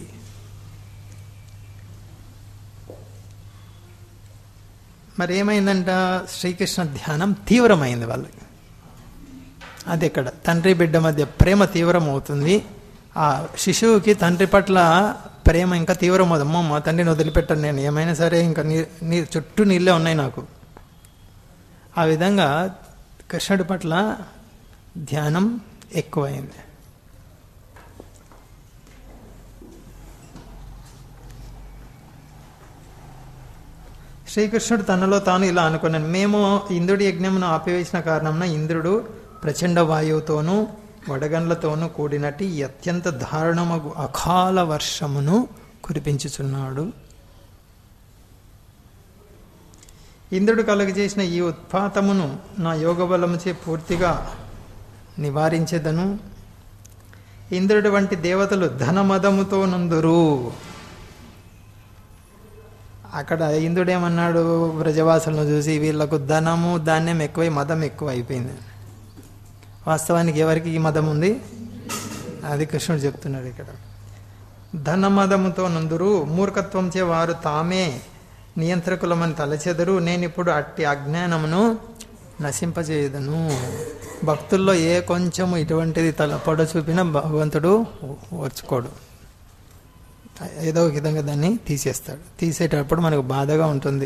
Speaker 1: మరి ఏమైందంట శ్రీకృష్ణ ధ్యానం తీవ్రమైంది వాళ్ళకి అది ఇక్కడ తండ్రి బిడ్డ మధ్య ప్రేమ తీవ్రం అవుతుంది ఆ శిశువుకి తండ్రి పట్ల ప్రేమ ఇంకా తీవ్రం అవుతుంది అమ్మో మా తండ్రిని వదిలిపెట్టను నేను ఏమైనా సరే ఇంకా నీ నీ చుట్టూ నీళ్ళే ఉన్నాయి నాకు ఆ విధంగా కృష్ణుడి పట్ల ధ్యానం ఎక్కువైంది శ్రీకృష్ణుడు తనలో తాను ఇలా అనుకున్నాను మేము ఇంద్రుడి యజ్ఞమును ఆపివేసిన కారణంన ఇంద్రుడు ప్రచండ వాయువుతోనూ వడగండ్లతోనూ కూడినట్టి ఈ అత్యంత దారుణమగు అకాల వర్షమును కురిపించుచున్నాడు ఇంద్రుడు కలుగజేసిన ఈ ఉత్పాతమును నా యోగ బలముచే పూర్తిగా నివారించేదను ఇంద్రుడి వంటి దేవతలు ధనమదముతో నందురు అక్కడ ఇంద్రుడు ఏమన్నాడు బ్రజవాసులను చూసి వీళ్ళకు ధనము ధాన్యం ఎక్కువై మదం ఎక్కువ అయిపోయింది వాస్తవానికి ఎవరికి ఈ మదం ఉంది అది కృష్ణుడు చెప్తున్నాడు ఇక్కడ ధనమదముతో నందురు మూర్ఖత్వంచే వారు తామే నియంత్రకులమని తలచెదరు నేను ఇప్పుడు అట్టి అజ్ఞానమును నశింపజేయదను భక్తుల్లో ఏ కొంచెము ఇటువంటిది తల పొడ చూపినా భగవంతుడు ఓర్చుకోడు ఏదో ఒక విధంగా దాన్ని తీసేస్తాడు తీసేటప్పుడు మనకు బాధగా ఉంటుంది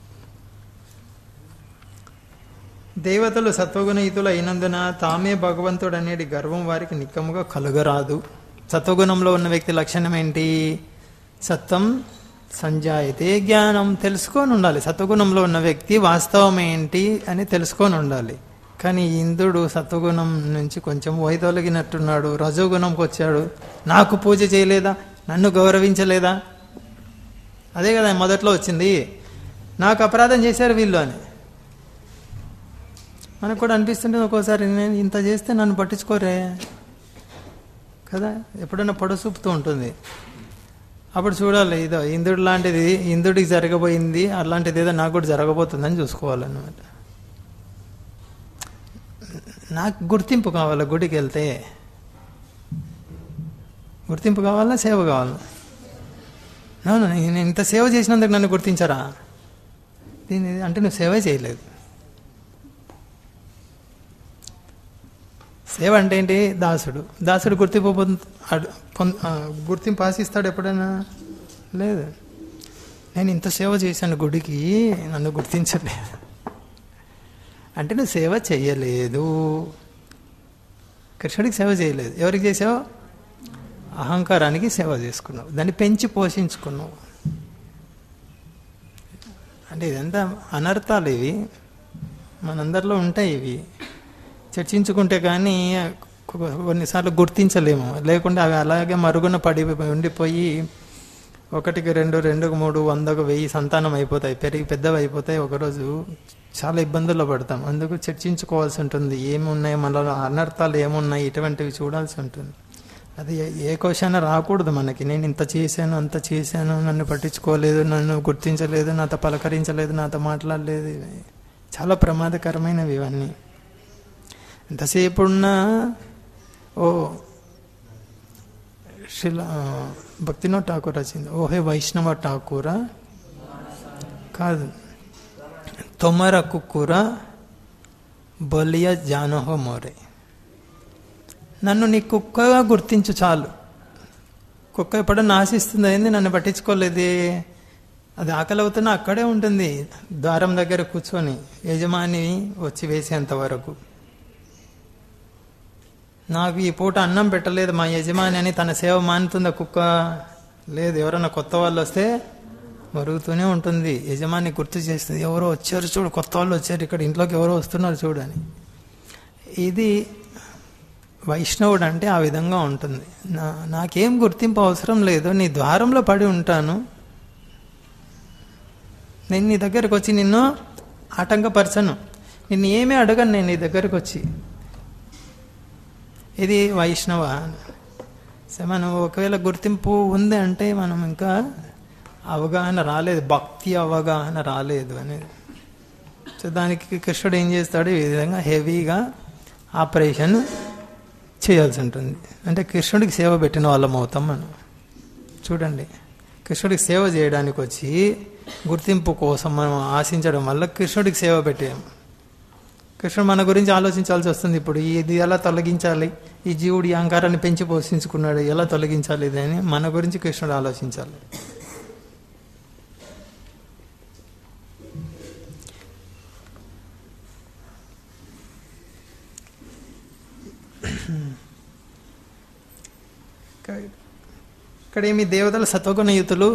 Speaker 1: దేవతలు సత్వగుణయుతులు అయినందున తామే భగవంతుడు అనేది గర్వం వారికి నిక్కముగా కలుగరాదు సత్వగుణంలో ఉన్న వ్యక్తి లక్షణం ఏంటి సత్వం సంజాయితే జ్ఞానం తెలుసుకొని ఉండాలి సత్వగుణంలో ఉన్న వ్యక్తి వాస్తవం ఏంటి అని తెలుసుకొని ఉండాలి కానీ ఇంద్రుడు సత్వగుణం నుంచి కొంచెం వైదొలగినట్టున్నాడు రజోగుణంకి వచ్చాడు నాకు పూజ చేయలేదా నన్ను గౌరవించలేదా అదే కదా మొదట్లో వచ్చింది నాకు అపరాధం చేశారు వీళ్ళు అని మనకు కూడా అనిపిస్తుంటే ఒక్కోసారి నేను ఇంత చేస్తే నన్ను పట్టించుకోరే కదా ఎప్పుడైనా పొడసూపుతూ ఉంటుంది అప్పుడు చూడాలి ఇదో ఇంద్రుడు లాంటిది ఇంద్రుడికి జరగబోయింది అలాంటిది ఏదో నాకు కూడా జరగబోతుందని చూసుకోవాలన్నమాట నాకు గుర్తింపు కావాలి గుడికి వెళ్తే గుర్తింపు కావాలా సేవ కావాలా అవును నేను ఇంత సేవ చేసినందుకు నన్ను గుర్తించరా దీని అంటే నువ్వు సేవే చేయలేదు సేవ అంటే ఏంటి దాసుడు దాసుడు గుర్తింపు పొంద- అడు- పొంద- ఆ, గుర్తింపు ఆశిస్తాడు ఎప్పుడైనా లేదు నేను ఇంత సేవ చేశాను గుడికి నన్ను గుర్తించలేదు అంటే నువ్వు సేవ చేయలేదు కృష్ణుడికి సేవ చేయలేదు ఎవరికి చేసావు అహంకారానికి సేవ చేసుకున్నావు దాన్ని పెంచి పోషించుకున్నావు అంటే ఇదంతా అనర్థాలు ఇవి మనందరిలో ఉంటాయి ఇవి చర్చించుకుంటే కానీ కొ- కొన్నిసార్లు గుర్తించలేము లేకుంటే అవి అలాగే మరుగున పడి ఉండిపోయి ఒకటికి రెండు రెండుకు మూడు వందకు వెయ్యి సంతానం అయిపోతాయి పెరిగి పెద్దవి అయిపోతాయి ఒకరోజు చాలా ఇబ్బందుల్లో పడతాం అందుకు చర్చించుకోవాల్సి ఉంటుంది ఏమున్నాయి మనలో అనర్థాలు ఏమున్నాయి ఇటువంటివి చూడాల్సి ఉంటుంది అది ఏ- ఏ క్వశ్చన్ రాకూడదు మనకి నేను ఇంత చేశాను అంత చేశాను నన్ను పట్టించుకోలేదు నన్ను గుర్తించలేదు నాతో పలకరించలేదు నాతో మాట్లాడలేదు ఇవి చాలా ప్రమాదకరమైనవి ఇవన్నీ ఎంతసేపు ఉన్నా ఓ శిలా భక్తినో ఠాకూర్ వచ్చింది ఓహే వైష్ణవ ఠాకూరా కాదు తొమర కుక్కుర బలియ జానోహ మోరే నన్ను నీ కుక్కగా గుర్తించు చాలు కుక్క ఎప్పుడన్నా ఆశిస్తుంది ఏంది నన్ను పట్టించుకోలేదే అది ఆకలి అవుతున్నా అక్కడే ఉంటుంది ద్వారం దగ్గర కూర్చొని యజమాని వచ్చి వేసేంత వరకు నాకు ఈ పూట అన్నం పెట్టలేదు మా యజమాని అని తన సేవ మానుతుందా కుక్క లేదు ఎవరైనా కొత్త వాళ్ళు వస్తే మరుగుతూనే ఉంటుంది యజమాని గుర్తు చేస్తుంది ఎవరో వచ్చారు చూడు కొత్త వాళ్ళు వచ్చారు ఇక్కడ ఇంట్లోకి ఎవరో వస్తున్నారు చూడని ఇది వైష్ణవుడు అంటే ఆ విధంగా ఉంటుంది నా నాకేం గుర్తింపు అవసరం లేదు నీ ద్వారంలో పడి ఉంటాను నేను నీ దగ్గరకు వచ్చి నిన్ను ఆటంకపరచను నిన్ను ఏమీ అడగను నేను నీ దగ్గరకు వచ్చి ఇది వైష్ణవ సో మనం ఒకవేళ గుర్తింపు ఉంది అంటే మనం ఇంకా అవగాహన రాలేదు భక్తి అవగాహన రాలేదు అనేది సో దానికి కృష్ణుడు ఏం చేస్తాడు ఈ విధంగా హెవీగా ఆపరేషన్ చేయాల్సి ఉంటుంది అంటే కృష్ణుడికి సేవ పెట్టిన వాళ్ళం అవుతాం మనం చూడండి కృష్ణుడికి సేవ చేయడానికి వచ్చి గుర్తింపు కోసం మనం ఆశించడం వల్ల కృష్ణుడికి సేవ పెట్టాం కృష్ణుడు మన గురించి ఆలోచించాల్సి వస్తుంది ఇప్పుడు ఇది ఎలా తొలగించాలి ఈ జీవుడి అహంకారాన్ని పెంచి పోషించుకున్నాడు ఎలా తొలగించాలి ఇది అని మన గురించి కృష్ణుడు ఆలోచించాలి ఇక్కడ ఏమి దేవతల సత్వగుణయుతులు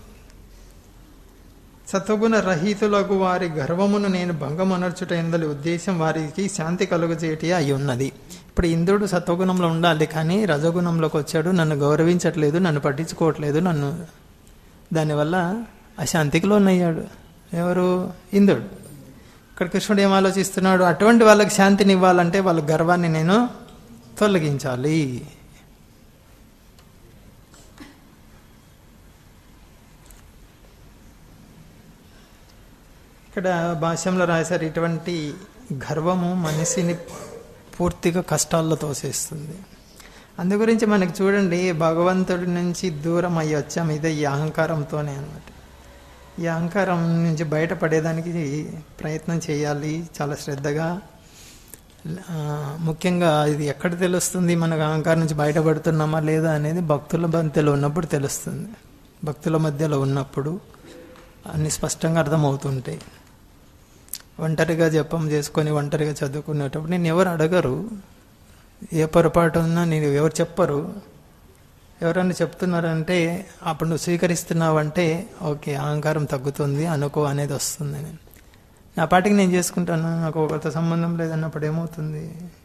Speaker 1: సత్వగుణ రహితులకు వారి గర్వమును నేను భంగమనర్చుట ఎందలి ఉద్దేశం వారికి శాంతి కలుగజేటి అయి ఉన్నది ఇప్పుడు ఇంద్రుడు సత్వగుణంలో ఉండాలి కానీ రజగుణంలోకి వచ్చాడు నన్ను గౌరవించట్లేదు నన్ను పట్టించుకోవట్లేదు నన్ను దానివల్ల అశాంతికి లోనయ్యాడు ఎవరు ఇంద్రుడు ఇక్కడ కృష్ణుడు ఏం ఆలోచిస్తున్నాడు అటువంటి వాళ్ళకి శాంతిని ఇవ్వాలంటే వాళ్ళ గర్వాన్ని నేను తొలగించాలి ఇక్కడ భాష్యంలో రాశారు ఇటువంటి గర్వము మనిషిని పూర్తిగా కష్టాల్లో తోసేస్తుంది అందు గురించి మనకి చూడండి భగవంతుడి నుంచి దూరం అయ్యి వచ్చాం ఇదే ఈ అహంకారంతోనే అన్నమాట ఈ అహంకారం నుంచి బయటపడేదానికి ప్రయత్నం చేయాలి చాలా శ్రద్ధగా ఆ, ముఖ్యంగా ఇది ఎక్కడ తెలుస్తుంది మనకు అహంకారం నుంచి బయటపడుతున్నామా లేదా అనేది భక్తుల మధ్యలో ఉన్నప్పుడు తెలుస్తుంది భక్తుల మధ్యలో ఉన్నప్పుడు అన్ని స్పష్టంగా అర్థమవుతుంటాయి ఒంటరిగా జపం చేసుకొని ఒంటరిగా చదువుకునేటప్పుడు నేను ఎవరు అడగరు ఏ పొరపాటు ఉన్నా నేను ఎవరు చెప్పరు ఎవరన్నా చెప్తున్నారంటే అప్పుడు నువ్వు స్వీకరిస్తున్నావంటే ఓకే అహంకారం తగ్గుతుంది అనుకో అనేది వస్తుంది నేను నా పాటికి నేను చేసుకుంటాను నాకు ఒకరితో సంబంధం లేదన్నప్పుడు ఏమవుతుంది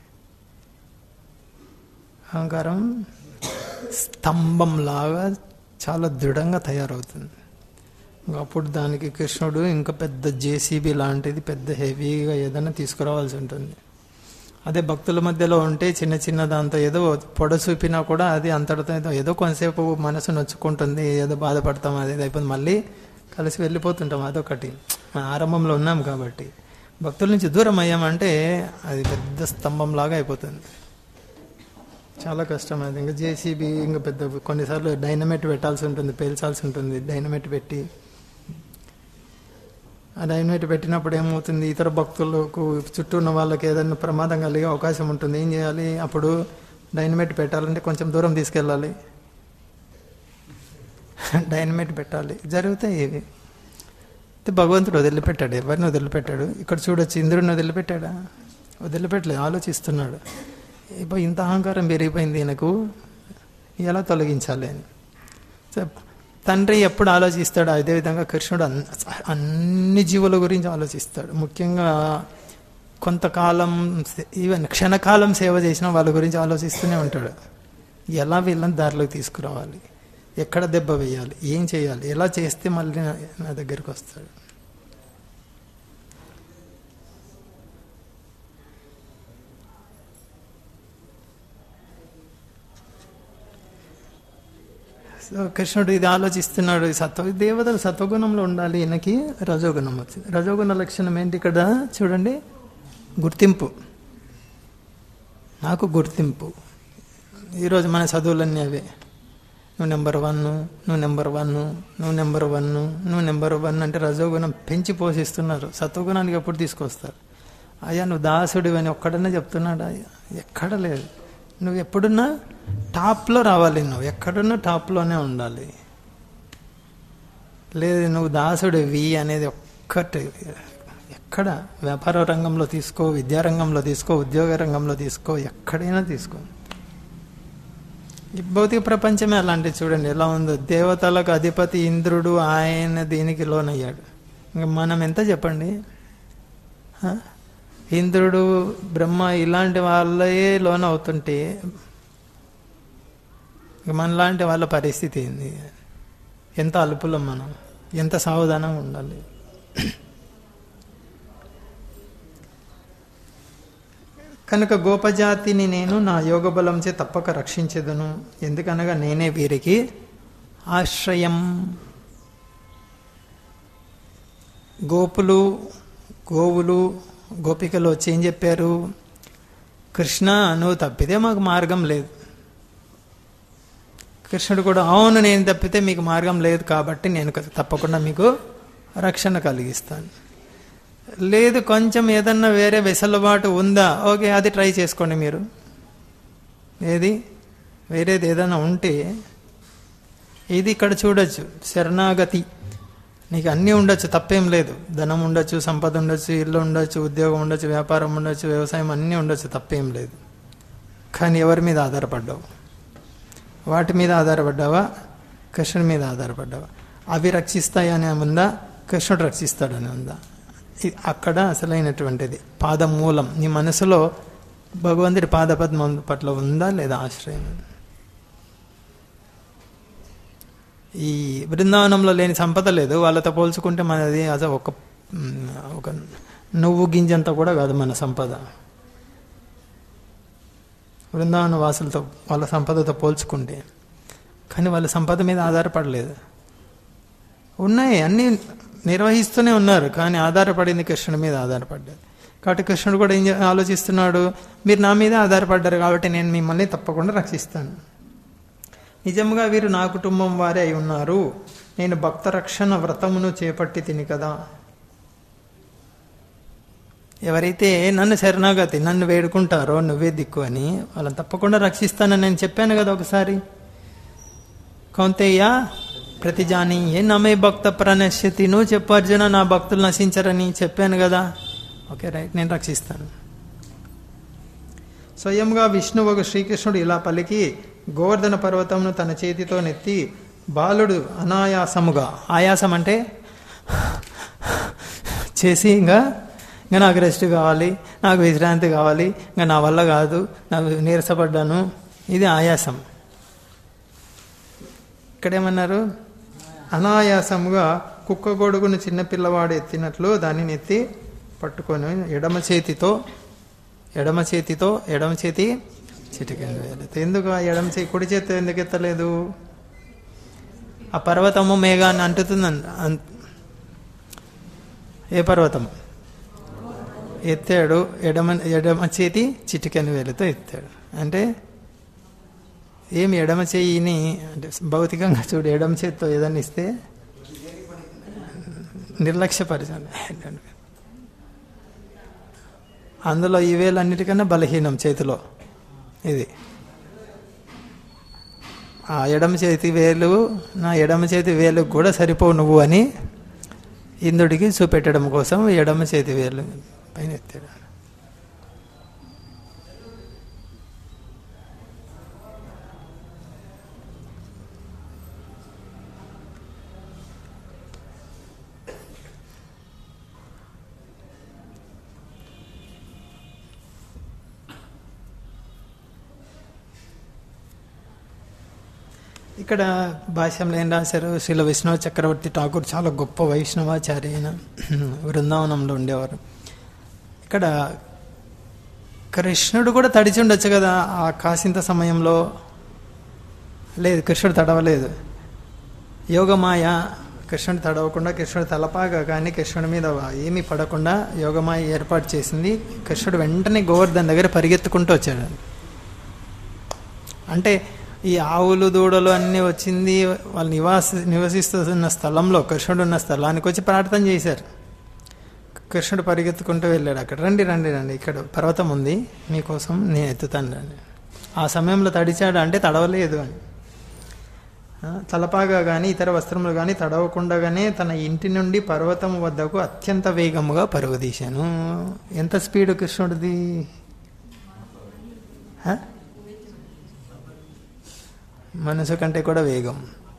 Speaker 1: అహంకారం స్తంభంలాగా చాలా దృఢంగా తయారవుతుంది ఇంకా అప్పుడు దానికి కృష్ణుడు ఇంకా పెద్ద జేసీబీ లాంటిది పెద్ద హెవీగా ఏదైనా తీసుకురావాల్సి ఉంటుంది అదే భక్తుల మధ్యలో ఉంటే చిన్న చిన్న దాంతో ఏదో పొడ చూపినా కూడా అది అంతటితో ఏదో ఏదో కొంతసేపు మనసు నొచ్చుకుంటుంది ఏదో బాధపడతాం అది ఇది అయిపోతుంది మళ్ళీ కలిసి వెళ్ళిపోతుంటాం అదొకటి మన ఆరంభంలో ఉన్నాం కాబట్టి భక్తుల నుంచి దూరం అయ్యామంటే అది పెద్ద స్తంభం లాగా అయిపోతుంది చాలా కష్టం అది ఇంకా జేసీబీ ఇంకా పెద్ద కొన్నిసార్లు డైనమైట్ పెట్టాల్సి ఉంటుంది పేల్చాల్సి ఉంటుంది డైనమైట్ పెట్టి ఆ డైనమైట్ పెట్టినప్పుడు ఏమవుతుంది ఇతర భక్తులకు చుట్టూ ఉన్న వాళ్ళకి ఏదైనా ప్రమాదం కలిగే అవకాశం ఉంటుంది ఏం చేయాలి అప్పుడు డైనమైట్ పెట్టాలంటే కొంచెం దూరం తీసుకెళ్ళాలి డైనమైట్ పెట్టాలి జరుగుతాయి ఇవి అయితే భగవంతుడు వదిలిపెట్టాడు ఎవరిని వదిలిపెట్టాడు ఇక్కడ చూడొచ్చు ఇంద్రుడిని వదిలిపెట్టాడా వదిలిపెట్టలేదు ఆలోచిస్తున్నాడు ఇప్పుడు ఇంత అహంకారం పెరిగిపోయింది ఈయనకు ఎలా తొలగించాలి అని సో తండ్రి ఎప్పుడు ఆలోచిస్తాడు అదేవిధంగా కృష్ణుడు అన్- అన్ని జీవుల గురించి ఆలోచిస్తాడు ముఖ్యంగా కొంతకాలం సే- ఈవెన్ క్షణకాలం సేవ చేసిన వాళ్ళ గురించి ఆలోచిస్తూనే ఉంటాడు ఎలా వీళ్ళని దారిలోకి తీసుకురావాలి ఎక్కడ దెబ్బ వేయాలి ఏం చేయాలి ఎలా చేస్తే మళ్ళీ నా- నా దగ్గరికి వస్తాడు సో కృష్ణుడు ఇది ఆలోచిస్తున్నాడు ఈ సత్వ దేవతలు సత్వగుణంలో ఉండాలి ఈయనకి రజోగుణం వచ్చింది రజోగుణ లక్షణం ఏంటి ఇక్కడ చూడండి గుర్తింపు నాకు గుర్తింపు ఈరోజు మన చదువులన్నీ అవే నువ్వు నెంబర్ వన్ నువ్వు నెంబర్ వన్ నువ్వు నెంబర్ వన్ నువ్వు నెంబర్ వన్ అంటే రజోగుణం పెంచి పోషిస్తున్నారు సత్వగుణానికి ఎప్పుడు తీసుకొస్తారు అయ్యా నువ్వు దాసుడివి అని ఒక్కడన్నా చెప్తున్నాడా ఎక్కడ లేదు నువ్వు ఎప్పుడున్నా టాప్లో రావాలి నువ్వు ఎక్కడున్నా టాప్లోనే ఉండాలి లేదు నువ్వు దాసుడివి అనేది ఒక్కటి ఎక్కడ వ్యాపార రంగంలో తీసుకో విద్యారంగంలో తీసుకో ఉద్యోగ రంగంలో తీసుకో ఎక్కడైనా తీసుకో ఈ భౌతిక ప్రపంచమే అలాంటిది చూడండి ఎలా ఉందో దేవతలకు అధిపతి ఇంద్రుడు ఆయన దీనికి లోనయ్యాడు ఇంకా మనం ఎంత చెప్పండి హ? ఇంద్రుడు బ్రహ్మ ఇలాంటి వాళ్ళే లోన్ అవుతుంటే ఇంక మనలాంటి వాళ్ళ పరిస్థితి ఏంది ఎంత అలుపులం మనం ఎంత సావధానంగా ఉండాలి కనుక గోపజాతిని నేను నా యోగ బలంచే తప్పక రక్షించేదను ఎందుకనగా నేనే వీరికి ఆశ్రయం గోపులు గోవులు గోపికలు వచ్చి ఏం చెప్పారు కృష్ణ నువ్వు తప్పితే మాకు మార్గం లేదు కృష్ణుడు కూడా అవును నేను తప్పితే మీకు మార్గం లేదు కాబట్టి నేను తప్పకుండా మీకు రక్షణ కలిగిస్తాను లేదు కొంచెం ఏదన్నా వేరే వెసులుబాటు ఉందా ఓకే అది ట్రై చేసుకోండి మీరు ఏది వేరేది ఏదైనా ఉంటే ఇది ఇక్కడ చూడొచ్చు శరణాగతి నీకు అన్నీ ఉండొచ్చు తప్పేం లేదు ధనం ఉండొచ్చు సంపద ఉండొచ్చు ఇల్లు ఉండొచ్చు ఉద్యోగం ఉండొచ్చు వ్యాపారం ఉండొచ్చు వ్యవసాయం అన్నీ ఉండొచ్చు తప్పేం లేదు కానీ ఎవరి మీద ఆధారపడ్డావు వాటి మీద ఆధారపడ్డావా కృష్ణుడి మీద ఆధారపడ్డావా అవి రక్షిస్తాయని ఉందా కృష్ణుడు రక్షిస్తాడని ఉందా ఇది అక్కడ అసలైనటువంటిది పాదమూలం నీ మనసులో భగవంతుడి పాదపద్మం పట్ల ఉందా లేదా ఆశ్రయం ఈ బృందావనంలో లేని సంపద లేదు వాళ్ళతో పోల్చుకుంటే మనది అసలు ఒక మ్, ఒక నువ్వు గింజంత కూడా కాదు మన సంపద బృందావన వాసులతో వాళ్ళ సంపదతో పోల్చుకుంటే కానీ వాళ్ళ సంపద మీద ఆధారపడలేదు ఉన్నాయి అన్నీ నిర్వహిస్తూనే ఉన్నారు కానీ ఆధారపడింది కృష్ణుడి మీద ఆధారపడ్డారు కాబట్టి కృష్ణుడు కూడా ఏం చే- ఆలోచిస్తున్నాడు మీరు నా మీద ఆధారపడ్డారు కాబట్టి నేను మిమ్మల్ని తప్పకుండా రక్షిస్తాను నిజంగా వీరు నా కుటుంబం వారే అయి ఉన్నారు నేను భక్త రక్షణ వ్రతమును చేపట్టి తిని కదా ఎవరైతే నన్ను శరణాగతి నన్ను వేడుకుంటారో నువ్వే దిక్కు అని వాళ్ళని తప్పకుండా రక్షిస్తానని నేను చెప్పాను కదా ఒకసారి కౌంతేయ ప్రతిజాని ఏ నమే భక్త ప్రణశ్యతి నువ్వు చెప్పు అర్జున నా భక్తులు నశించరని చెప్పాను కదా ఓకే రైట్ నేను రక్షిస్తాను స్వయంగా విష్ణువు శ్రీకృష్ణుడు ఇలా పలికి గోవర్ధన పర్వతమును తన చేతితో నెత్తి బాలుడు అనాయాసముగా ఆయాసం అంటే చేసి ఇంకా ఇంకా నాకు రెస్ట్ కావాలి నాకు విశ్రాంతి కావాలి ఇంకా నా వల్ల కాదు నాకు నీరసపడ్డాను ఇది ఆయాసం ఇక్కడేమన్నారు అనాయాసముగా కుక్క గొడుగును చిన్నపిల్లవాడు ఎత్తినట్లు దానిని ఎత్తి పట్టుకొని ఎడమ చేతితో ఎడమ చేతితో ఎడమ చేతి చిటికెన్ వేయలేదు ఎందుకు ఆ ఎడమ చేతి కుడి చేతి ఎందుకు ఎత్తలేదు ఆ పర్వతము మేఘాన్ని అంటుతుంది అన్- ఏ పర్వతం ఎత్తాడు ఎడమ ఎడమ చేతి చిటికెన్ వేలుతో ఎత్తాడు అంటే ఏమి ఎడమ చెయ్యిని అంటే భౌతికంగా చూడు ఎడమ చేతితో ఏదన్నా ఇస్తే నిర్లక్ష్యపరిచాను అందులో ఈ వేలు అన్నిటికన్నా బలహీనం చేతిలో ఇది ఆ ఎడమ చేతి వేలు నా ఎడమ చేతి వేలు కూడా సరిపోవు నువ్వు అని ఇంద్రుడికి చూపెట్టడం కోసం ఎడమ చేతి వేలు పైన ఎత్తాడు ఇక్కడ భాష్యంలో ఏం రాశారు శ్రీల విష్ణు చక్రవర్తి ఠాకూర్ చాలా గొప్ప వైష్ణవాచార్య అయిన బృందావనంలో ఉండేవారు ఇక్కడ కృష్ణుడు కూడా తడిచి ఉండొచ్చు కదా ఆ కాసింత సమయంలో లేదు కృష్ణుడు తడవలేదు యోగమాయ కృష్ణుడు తడవకుండా కృష్ణుడు తలపాగా కానీ కృష్ణుడి మీద ఏమీ పడకుండా యోగమాయ ఏర్పాటు చేసింది కృష్ణుడు వెంటనే గోవర్ధన్ దగ్గర పరిగెత్తుకుంటూ వచ్చాడు అంటే ఈ ఆవులు దూడలు అన్నీ వచ్చింది వాళ్ళు నివాస నివసిస్తున్న స్థలంలో కృష్ణుడు ఉన్న స్థలానికి వచ్చి ప్రార్థన చేశారు కృష్ణుడు పరిగెత్తుకుంటూ వెళ్ళాడు అక్కడ రండి రండి రండి ఇక్కడ పర్వతం ఉంది మీకోసం నేను ఎత్తుతాను రండి ఆ సమయంలో తడిచాడు అంటే తడవలేదు అని ఆ, తలపాగా కానీ ఇతర వస్త్రములు కానీ తడవకుండానే తన ఇంటి నుండి పర్వతం వద్దకు అత్యంత వేగముగా పరుగు తీశాను ఎంత స్పీడ్ కృష్ణుడిది ఆ? మనసు కంటే కూడా వేగం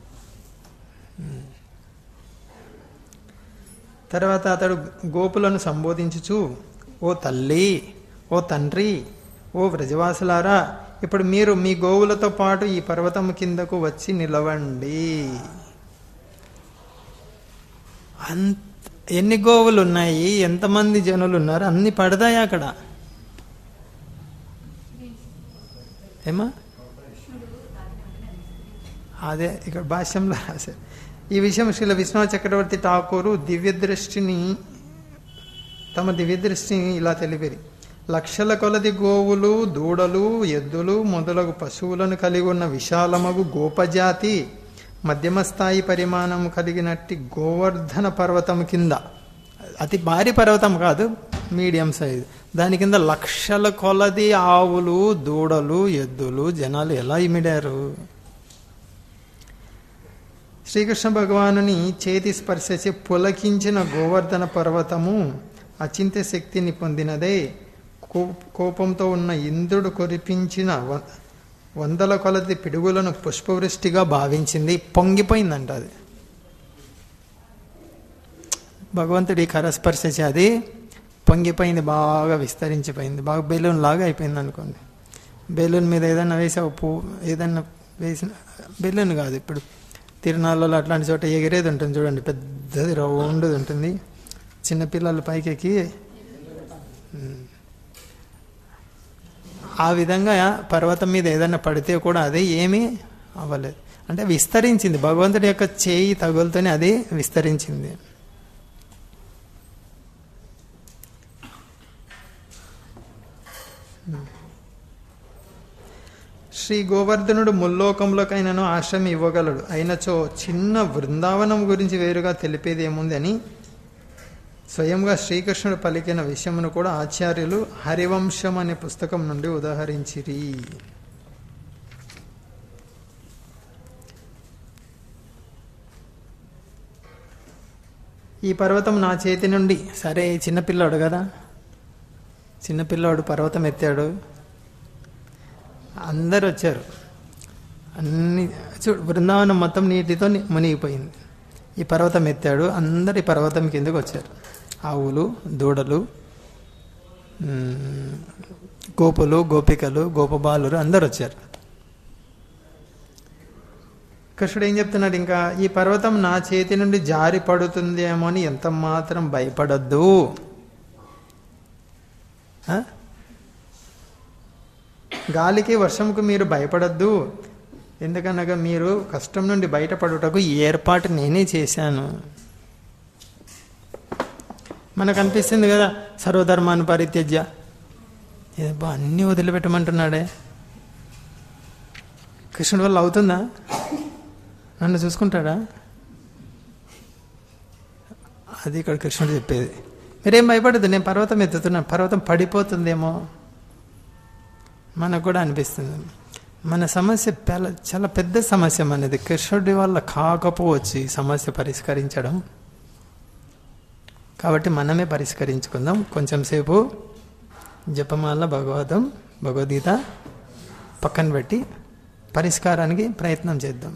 Speaker 1: తర్వాత అతడు గోపులను సంబోధించుచు ఓ తల్లి ఓ తండ్రి ఓ వ్రజవాసులారా ఇప్పుడు మీరు మీ గోవులతో పాటు ఈ పర్వతం కిందకు వచ్చి నిలవండి అంత ఎన్ని గోవులు ఉన్నాయి ఎంతమంది జనులు ఉన్నారు అన్ని పడతాయి అక్కడ ఏమా అదే ఇక్కడ భాష్యంలో రాశారు ఈ విషయం శ్రీల విశ్వనాథ చక్రవర్తి ఠాకూరు దివ్య దృష్టిని తమ దివ్య దృష్టిని ఇలా తెలిపారు లక్షల కొలది గోవులు దూడలు ఎద్దులు మొదలగు పశువులను కలిగి ఉన్న విశాలమగు గోపజాతి మధ్యమ స్థాయి పరిమాణం కలిగినట్టి గోవర్ధన పర్వతం కింద అతి భారీ పర్వతం కాదు మీడియం సైజ్ దాని కింద లక్షల కొలది ఆవులు దూడలు ఎద్దులు జనాలు ఎలా ఇమిడారు శ్రీకృష్ణ భగవానుని చేతి స్పర్శచి పులకించిన గోవర్ధన పర్వతము అచింత్య శక్తిని పొందినదే కో- కోపంతో ఉన్న ఇంద్రుడు కురిపించిన వ- వందల కొలది పిడుగులను పుష్పవృష్టిగా భావించింది పొంగిపోయిందంట అది భగవంతుడి కరస్పర్శ అది పొంగిపోయింది బాగా విస్తరించిపోయింది బాగా బెలూన్ లాగా అయిపోయింది అనుకోండి బెలూన్ మీద ఏదైనా వేసావు పువ్వు ఏదైనా వేసిన బెలూన్ కాదు ఇప్పుడు తిరునాళ్ళలో అట్లాంటి చోట ఎగిరేది ఉంటుంది చూడండి పెద్దది రౌండ్ ఉంటుంది చిన్నపిల్లలు పైకెక్కి ఉమ్. ఆ విధంగా పర్వతం మీద ఏదైనా పడితే కూడా అది ఏమీ అవ్వలేదు అంటే విస్తరించింది భగవంతుడి యొక్క చేయి తగులుతోనే అది విస్తరించింది శ్రీ గోవర్ధనుడు ముల్లోకంలోకైనాను ఆశ్రమం ఇవ్వగలడు అయినచో చిన్న బృందావనం గురించి వేరుగా తెలిపేది ఏముంది అని స్వయంగా శ్రీకృష్ణుడు పలికిన విషయమును కూడా ఆచార్యులు హరివంశం అనే పుస్తకం నుండి ఉదాహరించిరి ఈ పర్వతం నా చేతి నుండి సరే చిన్నపిల్లాడు కదా చిన్నపిల్లాడు పర్వతం ఎత్తాడు అందరు వచ్చారు అన్ని చూడు బృందావనం మొత్తం నీటితో ని- మునిగిపోయింది ఈ పర్వతం ఎత్తాడు అందరు ఈ పర్వతం కిందకు వచ్చారు ఆవులు దూడలు మ్, గోపులు గోపికలు గోపబాలురు అందరు వచ్చారు కృష్ణుడు ఏం చెప్తున్నాడు ఇంకా ఈ పర్వతం నా చేతి నుండి జారి పడుతుందేమో అని ఎంత మాత్రం భయపడద్దు ఆ? గాలికి వర్షంకు మీరు భయపడద్దు ఎందుకనగా మీరు కష్టం నుండి బయటపడుటకు ఈ ఏర్పాటు నేనే చేశాను మనకు అనిపిస్తుంది కదా సర్వధర్మాన్ని పరిత్యజ్య ఏదో అన్నీ వదిలిపెట్టమంటున్నాడే కృష్ణుడి వల్ల అవుతుందా నన్ను చూసుకుంటాడా అది ఇక్కడ కృష్ణుడు చెప్పేది మీరేం భయపడద్దు నేను పర్వతం ఎత్తుతున్నాను పర్వతం పడిపోతుందేమో మనకు కూడా అనిపిస్తుంది మన సమస్య పెల- చాలా పెద్ద సమస్య మనది కృష్ణుడి వల్ల కాకపోవచ్చు ఈ సమస్య పరిష్కరించడం కాబట్టి మనమే పరిష్కరించుకుందాం కొంచెం సేపు జపమాల భగవతం భగవద్గీత పక్కన పెట్టి పరిష్కారానికి ప్రయత్నం చేద్దాం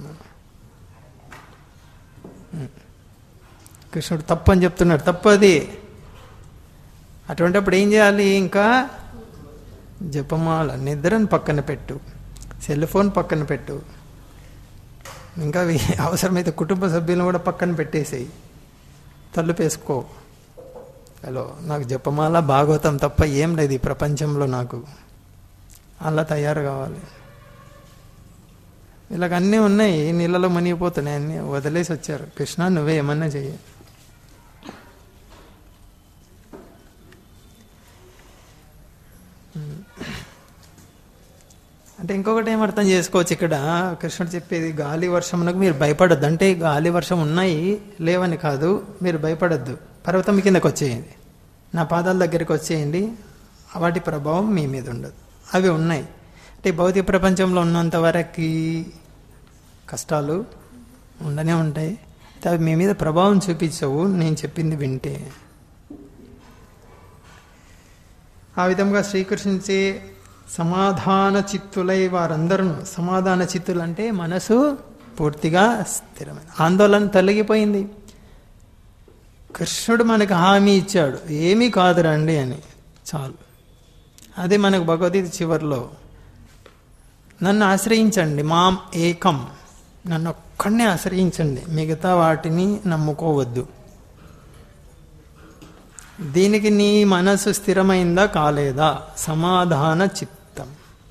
Speaker 1: ఉం. కృష్ణుడు తప్పు అని చెప్తున్నాడు తప్పు అది అటువంటిప్పుడు ఏం చేయాలి ఇంకా జపమాల నిద్రను పక్కన పెట్టు సెల్ ఫోన్ పక్కన పెట్టు ఇంకా వి- అవసరమైతే కుటుంబ సభ్యులను కూడా పక్కన పెట్టేసేయి తలుపేసుకో హలో నాకు జపమాల భాగవతం తప్ప ఏం లేదు ఈ ప్రపంచంలో నాకు అలా తయారు కావాలి ఇలాగ అన్నీ ఉన్నాయి నీళ్ళలో మునిగిపోతున్నాయి అన్నీ వదిలేసి వచ్చారు కృష్ణ నువ్వే ఏమన్నా చెయ్యి అంటే ఇంకొకటి ఏం అర్థం చేసుకోవచ్చు ఇక్కడ కృష్ణుడు చెప్పేది గాలి వర్షమునకు మీరు భయపడద్దు అంటే గాలి వర్షం ఉన్నాయి లేవని కాదు మీరు భయపడద్దు పర్వతం కిందకు వచ్చేయండి నా పాదాల దగ్గరికి వచ్చేయండి వాటి ప్రభావం మీ మీద ఉండదు అవి ఉన్నాయి అంటే ఈ భౌతిక ప్రపంచంలో ఉన్నంత వరకు కష్టాలు ఉండనే ఉంటాయి అయితే అవి మీ మీద ప్రభావం చూపించవు నేను చెప్పింది వింటే ఆ విధంగా శ్రీకృష్ణుచే సమాధాన చిత్తులై వారందరూ సమాధాన చిత్తులు అంటే మనసు పూర్తిగా స్థిరమైన ఆందోళన తొలగిపోయింది కృష్ణుడు మనకు హామీ ఇచ్చాడు ఏమీ కాదురండి అని చాలు అదే మనకు భగవద్గీత చివరిలో నన్ను ఆశ్రయించండి మాం ఏకం నన్ను ఒక్కడినే ఆశ్రయించండి మిగతా వాటిని నమ్ముకోవద్దు దీనికి నీ మనసు స్థిరమైందా కాలేదా సమాధాన చిత్తం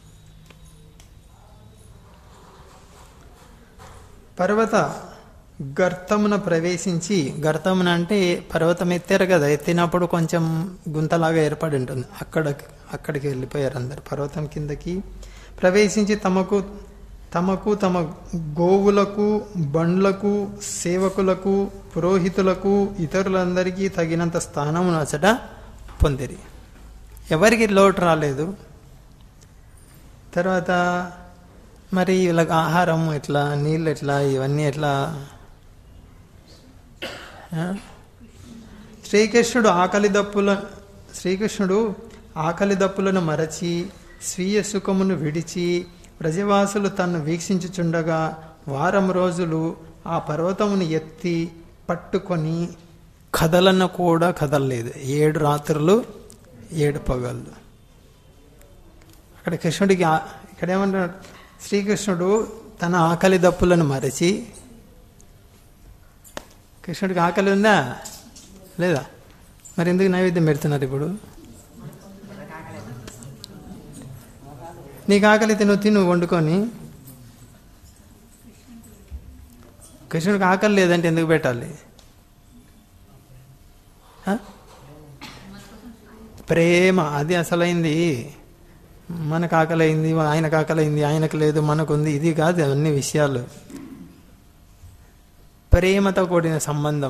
Speaker 1: పర్వత గర్తమున ప్రవేశించి గర్తమున అంటే పర్వతం ఎత్తారు కదా ఎత్తినప్పుడు కొంచెం గుంతలాగా ఏర్పడి ఉంటుంది అక్కడ అక్కడికి వెళ్ళిపోయారు అందరు పర్వతం కిందకి ప్రవేశించి తమకు తమకు తమ గోవులకు బండ్లకు సేవకులకు పురోహితులకు ఇతరులందరికీ తగినంత స్థానమును అచట పొందిరి ఎవరికి లోటు రాలేదు తర్వాత మరి వీళ్ళకి ఆహారం ఎట్లా నీళ్ళు ఎట్లా ఇవన్నీ ఎట్లా ఆ? శ్రీకృష్ణుడు ఆకలి దప్పుల శ్రీకృష్ణుడు ఆకలి దప్పులను మరచి స్వీయ సుఖమును విడిచి ప్రజవాసులు తన్ను వీక్షించుచుండగా వారం రోజులు ఆ పర్వతమును ఎత్తి పట్టుకొని కదలన్న కూడా కదలలేదు ఏడు రాత్రులు ఏడు పగళ్ళు అక్కడ కృష్ణుడికి ఆ- ఇక్కడ ఏమంటున్నాడు శ్రీకృష్ణుడు తన ఆకలి దప్పులను మరచి కృష్ణుడికి ఆకలి ఉందా లేదా మరి ఎందుకు నైవేద్యం పెడుతున్నారు ఇప్పుడు నీకు ఆకలి తిను తిను వండుకొని కృష్ణుడికి ఆకలి లేదంటే ఎందుకు పెట్టాలి ఆ? ప్రేమ అది అసలైంది మనకు ఆకలైంది ఆయనకు ఆకలైంది ఆయనకు లేదు మనకు ఉంది ఇది కాదు అవన్నీ విషయాలు ప్రేమతో కూడిన సంబంధం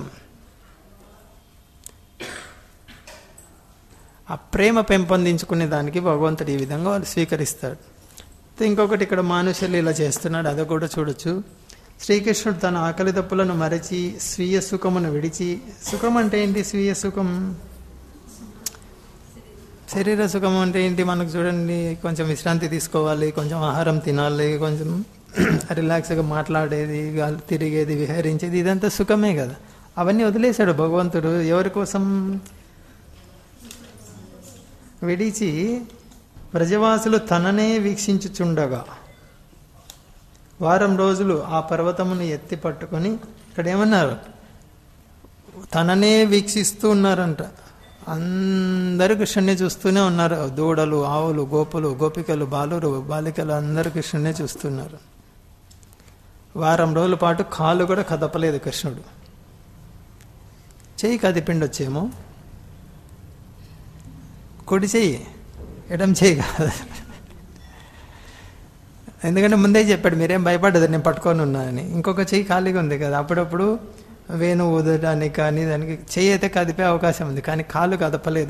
Speaker 1: ఆ ప్రేమ పెంపొందించుకునే దానికి భగవంతుడు ఈ విధంగా వాళ్ళు స్వీకరిస్తాడు ఇంకొకటి ఇక్కడ మానుషులు ఇలా చేస్తున్నాడు అది కూడా చూడొచ్చు శ్రీకృష్ణుడు తన ఆకలి తప్పులను మరచి స్వీయ సుఖమును విడిచి సుఖం అంటే ఏంటి స్వీయ సుఖం శరీర సుఖం అంటే ఏంటి మనకు చూడండి కొంచెం విశ్రాంతి తీసుకోవాలి కొంచెం ఆహారం తినాలి కొంచెం రిలాక్స్గా మాట్లాడేది గాలి తిరిగేది విహరించేది ఇదంతా సుఖమే కదా అవన్నీ వదిలేశాడు భగవంతుడు ఎవరి కోసం విడిచి ప్రజవాసులు తననే వీక్షించుచుండగా వారం రోజులు ఆ పర్వతమును ఎత్తి పట్టుకొని ఇక్కడ ఏమన్నారు తననే వీక్షిస్తూ ఉన్నారంట అందరూ కృష్ణుని చూస్తూనే ఉన్నారు దూడలు ఆవులు గోపులు గోపికలు బాలురు బాలికలు అందరూ కృష్ణునే చూస్తున్నారు వారం రోజుల పాటు కాలు కూడా కదపలేదు కృష్ణుడు చెయ్యి కదిపిండొచ్చేమో కుడి చెయ్యి ఎడం చెయ్యి కాదు ఎందుకంటే ముందే చెప్పాడు మీరేం భయపడదు నేను పట్టుకొని ఉన్నానని ఇంకొక చెయ్యి ఖాళీగా ఉంది కదా అప్పుడప్పుడు వేణు ఊదడానికి కానీ దానికి చెయ్యి అయితే కదిపే అవకాశం ఉంది కానీ కాలు కదపలేదు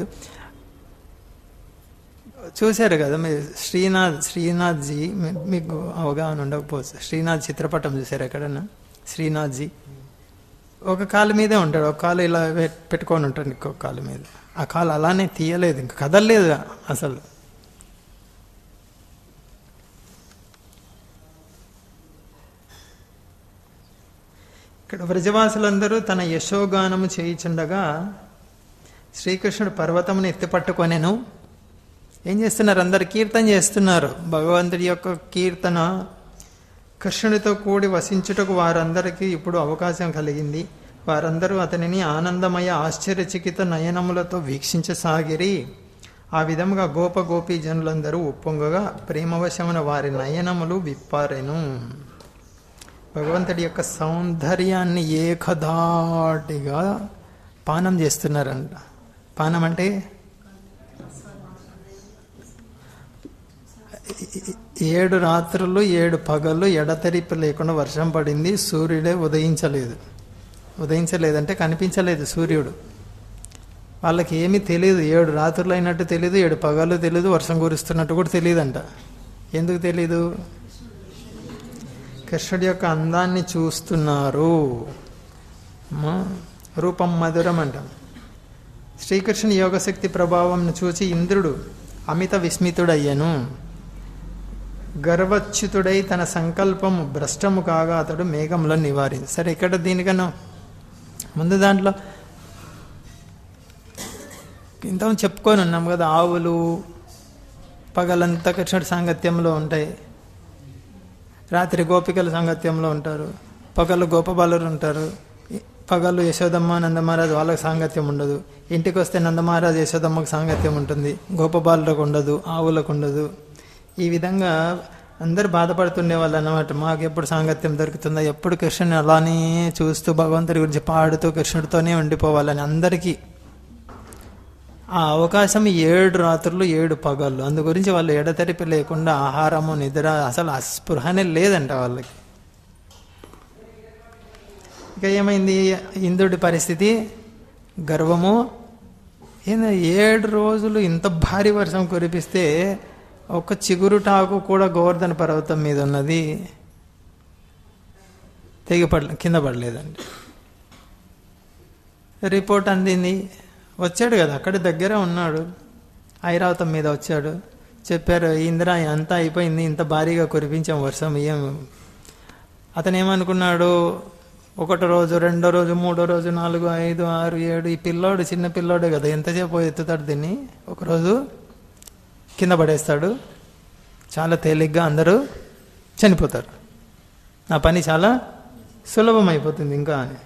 Speaker 1: చూశారు కదా మీరు శ్రీనాథ్ శ్రీనాథ్జీ మీ- మీకు అవగాహన ఉండకపోవచ్చు శ్రీనాథ్ చిత్రపటం చూశారు ఎక్కడన్నా శ్రీనాథ్జీ ఒక కాలు మీదే ఉంటాడు ఒక కాలు ఇలా పె- పెట్టుకొని ఉంటాడు ఇంకొక కాలు మీద ఆ కాలు అలానే తీయలేదు ఇంకా కదలలేదు అసలు ఇక్కడ వ్రజవాసులందరూ తన యశోగానము చేయిచుండగా శ్రీకృష్ణుడు పర్వతమును ఎత్తిపట్టుకొనెను ఏం చేస్తున్నారు అందరు కీర్తన చేస్తున్నారు భగవంతుడి యొక్క కీర్తన కృష్ణుడితో కూడి వసించుటకు వారందరికీ ఇప్పుడు అవకాశం కలిగింది వారందరూ అతనిని ఆనందమయ ఆశ్చర్యచకిత నయనములతో వీక్షించసాగిరి ఆ విధముగా గోప గోపీ జనులందరూ ఉప్పొంగగా ప్రేమవశమున వారి నయనములు విప్పారెను భగవంతుడి యొక్క సౌందర్యాన్ని ఏకధాటిగా పానం చేస్తున్నారంట పానం అంటే ఏడు రాత్రులు ఏడు పగళ్ళు ఎడతెరిపి లేకుండా వర్షం పడింది సూర్యుడే ఉదయించలేదు ఉదయించలేదంటే కనిపించలేదు సూర్యుడు వాళ్ళకి ఏమీ తెలియదు ఏడు రాత్రులు అయినట్టు తెలియదు ఏడు పగళ్ళు తెలియదు వర్షం కురుస్తున్నట్టు కూడా తెలియదంట ఎందుకు తెలీదు కృష్ణుడి యొక్క అందాన్ని చూస్తున్నారు మా రూపం మధురం అంటాం శ్రీకృష్ణుని యోగశక్తి ప్రభావంను చూసి ఇంద్రుడు అమిత విస్మితుడయ్యను గర్వచ్యుతుడై తన సంకల్పము భ్రష్టము కాగా అతడు మేఘంలో నివారించు సరే ఇక్కడ దీనికన్నా ముందు దాంట్లో ఇంత చెప్పుకొని ఉన్నాం కదా ఆవులు పగలంతా కృష్ణుడి సాంగత్యంలో ఉంటాయి రాత్రి గోపికల సాంగత్యంలో ఉంటారు పగలు గోపబాలురు ఉంటారు పగలు యశోదమ్మ నందమహారాజు వాళ్ళకి సాంగత్యం ఉండదు ఇంటికి వస్తే నందమహారాజు యశోదమ్మకు సాంగత్యం ఉంటుంది గోపబాలులకు ఉండదు ఆవులకు ఉండదు ఈ విధంగా అందరు బాధపడుతుండే వాళ్ళు అన్నమాట మాకు ఎప్పుడు సాంగత్యం దొరుకుతుందో ఎప్పుడు కృష్ణుని అలానే చూస్తూ భగవంతుడి గురించి పాడుతూ కృష్ణుడితోనే ఉండిపోవాలని అందరికీ ఆ అవకాశం ఏడు రాత్రులు ఏడు పగళ్ళు అందు గురించి వాళ్ళు ఎడతెరిపి లేకుండా ఆహారము నిద్ర అసలు అస్పృహనే లేదంట వాళ్ళకి ఇక ఏమైంది ఇంద్రుడి పరిస్థితి గర్వము ఏంది ఏడు రోజులు ఇంత భారీ వర్షం కురిపిస్తే ఒక చిగురుటాకు కూడా గోవర్ధన పర్వతం మీద ఉన్నది తెగిపడలే కింద పడలేదండి రిపోర్ట్ అందింది వచ్చాడు కదా అక్కడి దగ్గరే ఉన్నాడు ఐరావతం మీద వచ్చాడు చెప్పారు ఇందిరా అంతా అయిపోయింది ఇంత భారీగా కురిపించాం వర్షం ఏం అతను ఏమనుకున్నాడు ఒకటో రోజు రెండో రోజు మూడో రోజు నాలుగు ఐదు ఆరు ఏడు ఈ పిల్లోడు చిన్న పిల్లోడే కదా ఎంతసేపు ఎత్తుతాడు దీన్ని ఒకరోజు కింద పడేస్తాడు చాలా తేలిగ్గా అందరూ చనిపోతారు నా పని చాలా సులభం అయిపోతుంది ఇంకా అని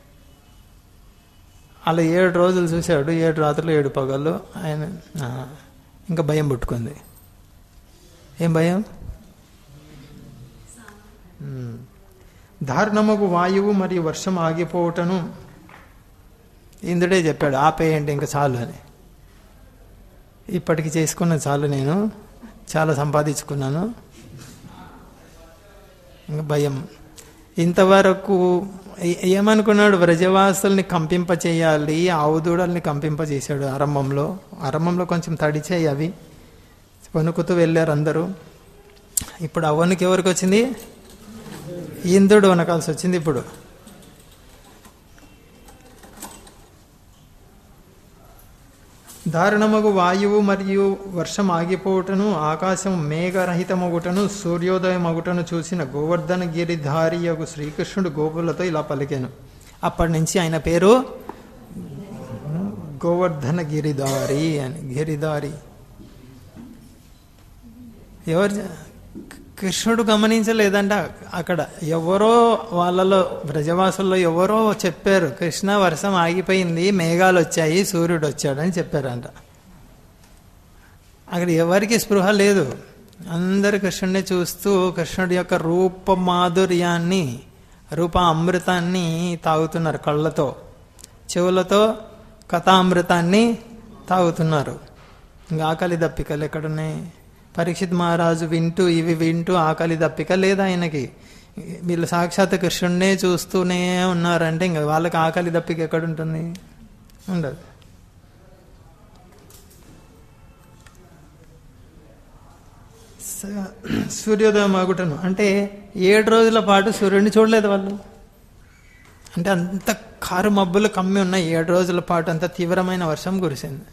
Speaker 1: అలా ఏడు రోజులు చూశాడు ఏడు రాత్రులు ఏడు పగళ్ళు ఆయన ఆ, ఇంకా భయం పుట్టుకుంది ఏం భయం ఉమ్. దారుణముకు వాయువు మరియు వర్షం ఆగిపోవటను ఇంద్రుడే చెప్పాడు ఆపేయండి ఇంకా చాలు అని ఇప్పటికి చేసుకున్న చాలు నేను చాలా సంపాదించుకున్నాను ఇంకా భయం ఇంతవరకు ఏ- ఏమనుకున్నాడు వ్రజవాసుల్ని కంపింప చేయాలి ఆవుదూడల్ని కంపింప చేశాడు ఆరంభంలో ఆరంభంలో కొంచెం తడిచాయి అవి వణుకుతూ వెళ్ళారు అందరూ ఇప్పుడు అవనికి ఎవరికి వచ్చింది ఇంద్రుడు వనకాల్సి వచ్చింది ఇప్పుడు దారుణమగు వాయువు మరియు వర్షం ఆగిపోవుటను ఆకాశం మేఘరహితమగుటను సూర్యోదయమగుటను చూసిన గోవర్ధన గిరిధారియగు శ్రీకృష్ణుడు గోపులతో ఇలా పలికాను అప్పటి నుంచి ఆయన పేరు గోవర్ధన గిరిధారి అని గిరిధారి ఎవరు చ- కృష్ణుడు గమనించలేదంట అక్కడ ఎవరో వాళ్ళలో బ్రజవాసుల్లో ఎవరో చెప్పారు కృష్ణ వర్షం ఆగిపోయింది మేఘాలు వచ్చాయి సూర్యుడు వచ్చాడని చెప్పారంట అక్కడ ఎవరికి స్పృహ లేదు అందరు కృష్ణుడిని చూస్తూ కృష్ణుడి యొక్క రూప మాధుర్యాన్ని రూప అమృతాన్ని తాగుతున్నారు కళ్ళతో చెవులతో కథామృతాన్ని తాగుతున్నారు ఇంకా ఆకలి దప్పికలు ఎక్కడున్నాయి పరీక్షిత్ మహారాజు వింటూ ఇవి వింటూ ఆకలి దప్పిక లేదు ఆయనకి వీళ్ళు సాక్షాత్ కృష్ణుడినే చూస్తూనే ఉన్నారంటే ఇంకా వాళ్ళకి ఆకలి దప్పిక ఎక్కడుంటుంది ఉండదు స- సూర్యోదయం ఆగుటను అంటే ఏడు రోజుల పాటు సూర్యుడిని చూడలేదు వాళ్ళు అంటే అంత కారు మబ్బులు కమ్మి ఉన్న ఏడు రోజుల పాటు అంత తీవ్రమైన వర్షం కురిసింది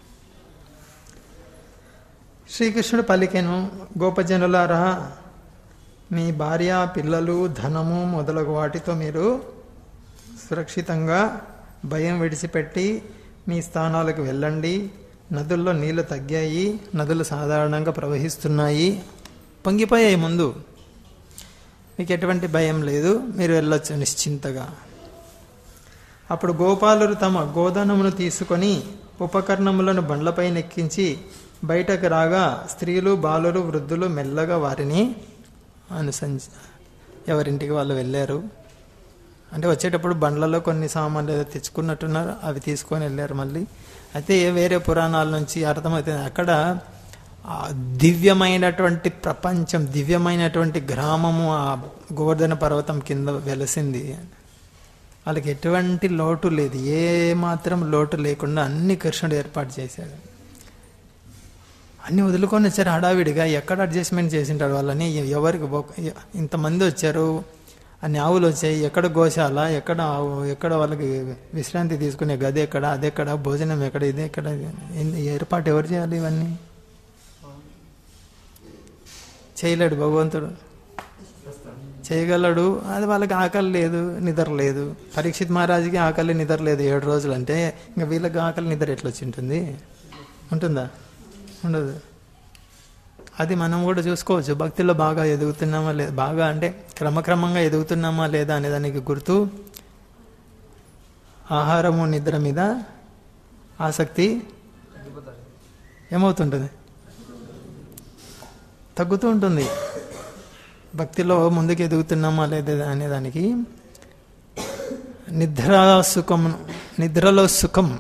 Speaker 1: శ్రీకృష్ణుడు పలికెను గోపజనులారా మీ భార్య పిల్లలు ధనము మొదలగు వాటితో మీరు సురక్షితంగా భయం విడిచిపెట్టి మీ స్థానాలకు వెళ్ళండి నదుల్లో నీళ్లు తగ్గాయి నదులు సాధారణంగా ప్రవహిస్తున్నాయి పొంగిపోయాయి ముందు మీకు ఎటువంటి భయం లేదు మీరు వెళ్ళొచ్చు నిశ్చింతగా అప్పుడు గోపాలురు తమ గోధనమును తీసుకొని ఉపకరణములను బండ్లపై నెక్కించి బయటకు రాగా స్త్రీలు బాలురు వృద్ధులు మెల్లగా వారిని అనుసంచ ఎవరింటికి వాళ్ళు వెళ్ళారు అంటే వచ్చేటప్పుడు బండ్లలో కొన్ని సామాన్లు ఏదో తెచ్చుకున్నట్టున్నారు అవి తీసుకొని వెళ్ళారు మళ్ళీ అయితే వేరే పురాణాల నుంచి అర్థమవుతుంది అక్కడ ఆ దివ్యమైనటువంటి ప్రపంచం దివ్యమైనటువంటి గ్రామము ఆ గోవర్ధన పర్వతం కింద వెలసింది వాళ్ళకి ఎటువంటి లోటు లేదు ఏ మాత్రం లోటు లేకుండా అన్ని కృష్ణుడు ఏర్పాటు చేశాడు అన్ని వదులుకొని వచ్చారు హడావిడిగా ఎక్కడ అడ్జస్ట్మెంట్ చేసింటాడు వాళ్ళని ఎవరికి బొ- ఇంతమంది వచ్చారు అన్ని ఆవులు వచ్చాయి ఎక్కడ గోశాల ఎక్కడ ఆవు ఎక్కడ వాళ్ళకి విశ్రాంతి తీసుకునే గది ఎక్కడ అదెక్కడ భోజనం ఎక్కడ ఇది ఎక్కడ ఎన్ని- ఏర్పాటు ఎవరు చేయాలి ఇవన్నీ చేయలేడు భగవంతుడు చేయగలడు అది వాళ్ళకి ఆకలి లేదు నిద్ర లేదు పరీక్షిత్ మహారాజుకి ఆకలి నిద్ర లేదు ఏడు రోజులు అంటే ఇంకా వీళ్ళకి ఆకలి నిద్ర ఎట్లా వచ్చి ఉంటుంది ఉంటుందా ఉండదు అది మనం కూడా చూసుకోవచ్చు భక్తిలో బాగా ఎదుగుతున్నామా లేదా బాగా అంటే క్రమక్రమంగా ఎదుగుతున్నామా లేదా అనే దానికి గుర్తు ఆహారము నిద్ర మీద ఆసక్తి
Speaker 2: తగ్గిపోతారు
Speaker 1: ఏమవుతుంటుంది తగ్గుతూ ఉంటుంది భక్తిలో ముందుకు ఎదుగుతున్నామా లేదా అనే దానికి నిద్ర సుఖం నిద్రలో సుఖం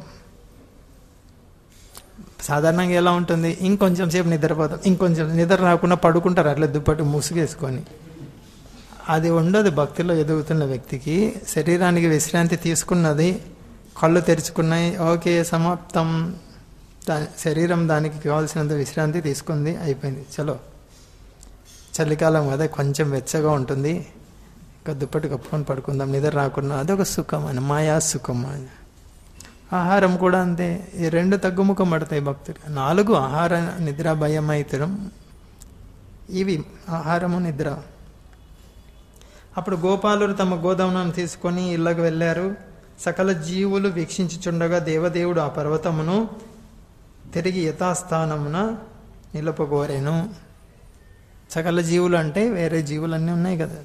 Speaker 1: సాధారణంగా ఎలా ఉంటుంది ఇంకొంచెం సేపు నిద్రపోతాం ఇంకొంచెం నిద్ర రాకుండా పడుకుంటారు అట్లా దుప్పటి ముసుగేసుకొని అది ఉండదు భక్తిలో ఎదుగుతున్న వ్యక్తికి శరీరానికి విశ్రాంతి తీసుకున్నది కళ్ళు తెరుచుకున్నాయి ఓకే సమాప్తం దాని శరీరం దానికి కావాల్సినంత విశ్రాంతి తీసుకుంది అయిపోయింది చలో చలికాలం కదా కొంచెం వెచ్చగా ఉంటుంది ఇంకా దుప్పటి కప్పుకొని పడుకుందాం నిద్ర రాకుండా అదొక సుఖం అని మాయా సుఖం అని ఆహారం కూడా అంతే ఈ రెండు తగ్గుముఖం పడతాయి భక్తులు నాలుగు ఆహార నిద్ర భయం అయితడం ఇవి ఆహారము నిద్ర అప్పుడు గోపాలురు తమ గోదామును తీసుకొని ఇళ్ళకు వెళ్ళారు సకల జీవులు వీక్షించుచుండగా దేవదేవుడు ఆ పర్వతమును తిరిగి యథాస్థానమున నిలుపగోరెను సకల జీవులు అంటే వేరే జీవులన్నీ ఉన్నాయి కదా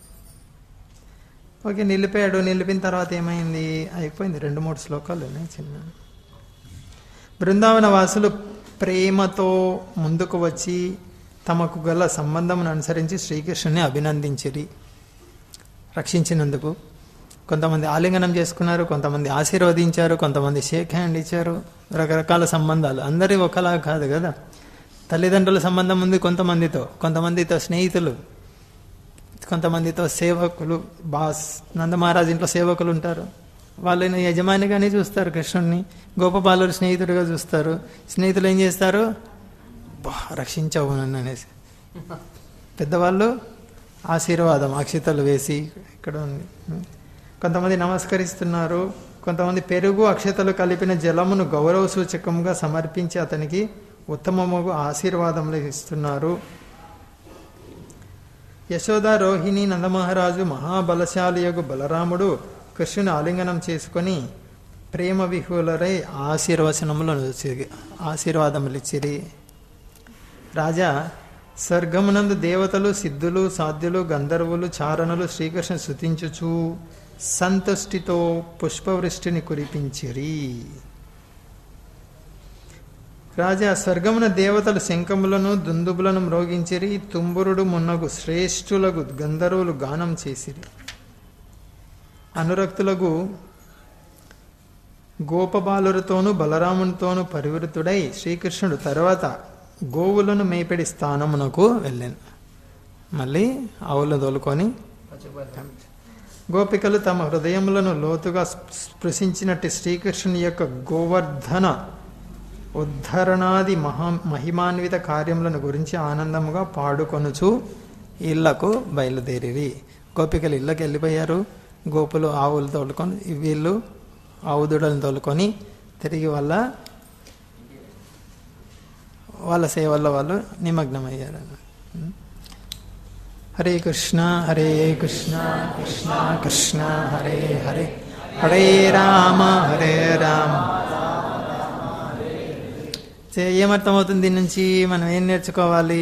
Speaker 1: ఓకే నిలిపాడు నిలిపిన తర్వాత ఏమైంది అయిపోయింది రెండు మూడు శ్లోకాలు ఉన్నాయి చిన్న బృందావన వాసులు ప్రేమతో ముందుకు వచ్చి తమకు గల సంబంధమును అనుసరించి శ్రీకృష్ణుని అభినందించిరి రక్షించినందుకు కొంతమంది ఆలింగనం చేసుకున్నారు కొంతమంది ఆశీర్వదించారు కొంతమంది షేక్ హ్యాండ్ ఇచ్చారు రకరకాల సంబంధాలు అందరి ఒకలా కాదు కదా తల్లిదండ్రుల సంబంధం ఉంది కొంతమందితో కొంతమందితో స్నేహితులు కొంతమందితో సేవకులు బాస్ నందమహారాజ్ ఇంట్లో సేవకులు ఉంటారు వాళ్ళని యజమానిగానే చూస్తారు కృష్ణుడిని గోపబాలుడు స్నేహితుడిగా చూస్తారు స్నేహితులు ఏం చేస్తారు బా రక్షించావు నన్ను అనేసి పెద్దవాళ్ళు ఆశీర్వాదం అక్షితలు వేసి ఇక్కడ ఉంది కొంతమంది నమస్కరిస్తున్నారు కొంతమంది పెరుగు అక్షతలు కలిపిన జలమును గౌరవ సూచకంగా సమర్పించి అతనికి ఉత్తమముగు ఆశీర్వాదములు ఇస్తున్నారు యశోద రోహిణి నందమహారాజు మహాబలశాలియగు బలరాముడు కృష్ణుని ఆలింగనం చేసుకొని ప్రేమ విహులరై ఆశీర్వచనములు ఆశీర్వాదములు ఇచ్చిరి రాజా స్వర్గమునందు దేవతలు సిద్ధులు సాధ్యులు గంధర్వులు చారణులు శ్రీకృష్ణ శృతించుచు సంతుష్టితో పుష్పవృష్టిని కురిపించిరి రాజా స్వర్గమున దేవతలు శంఖములను దుందుబులను మ్రోగించిరి తుంబురుడు మున్నగు శ్రేష్ఠులకు గంధర్వులు గానం చేసిరి అనురక్తులకు గోపబాలులతోనూ బలరామునితోనూ పరివృతుడై శ్రీకృష్ణుడు తర్వాత గోవులను మేపెడి స్థానమునకు వెళ్ళాను మళ్ళీ ఆవులను తోలుకొని
Speaker 2: పచ్చిపోయింది
Speaker 1: గోపికలు తమ హృదయములను లోతుగా స్పృశించినట్టు శ్రీకృష్ణుని యొక్క గోవర్ధన ఉద్ధరణాది మహా మహిమాన్విత కార్యములను గురించి ఆనందముగా పాడుకొనుచు ఇళ్లకు బయలుదేరిరి గోపికలు ఇళ్ళకి వెళ్ళిపోయారు గోపులు ఆవులు తోలుకొని వీళ్ళు ఆవు దూడలను తోలుకొని తిరిగి వాళ్ళ వాళ్ళ సేవల్లో వాళ్ళు నిమగ్నమయ్యారు హరే కృష్ణ హరే కృష్ణ కృష్ణ కృష్ణ హరే హరే హరే రామ హరే రామ చే- ఏమర్థమవుతుంది దీని నుంచి మనం ఏం నేర్చుకోవాలి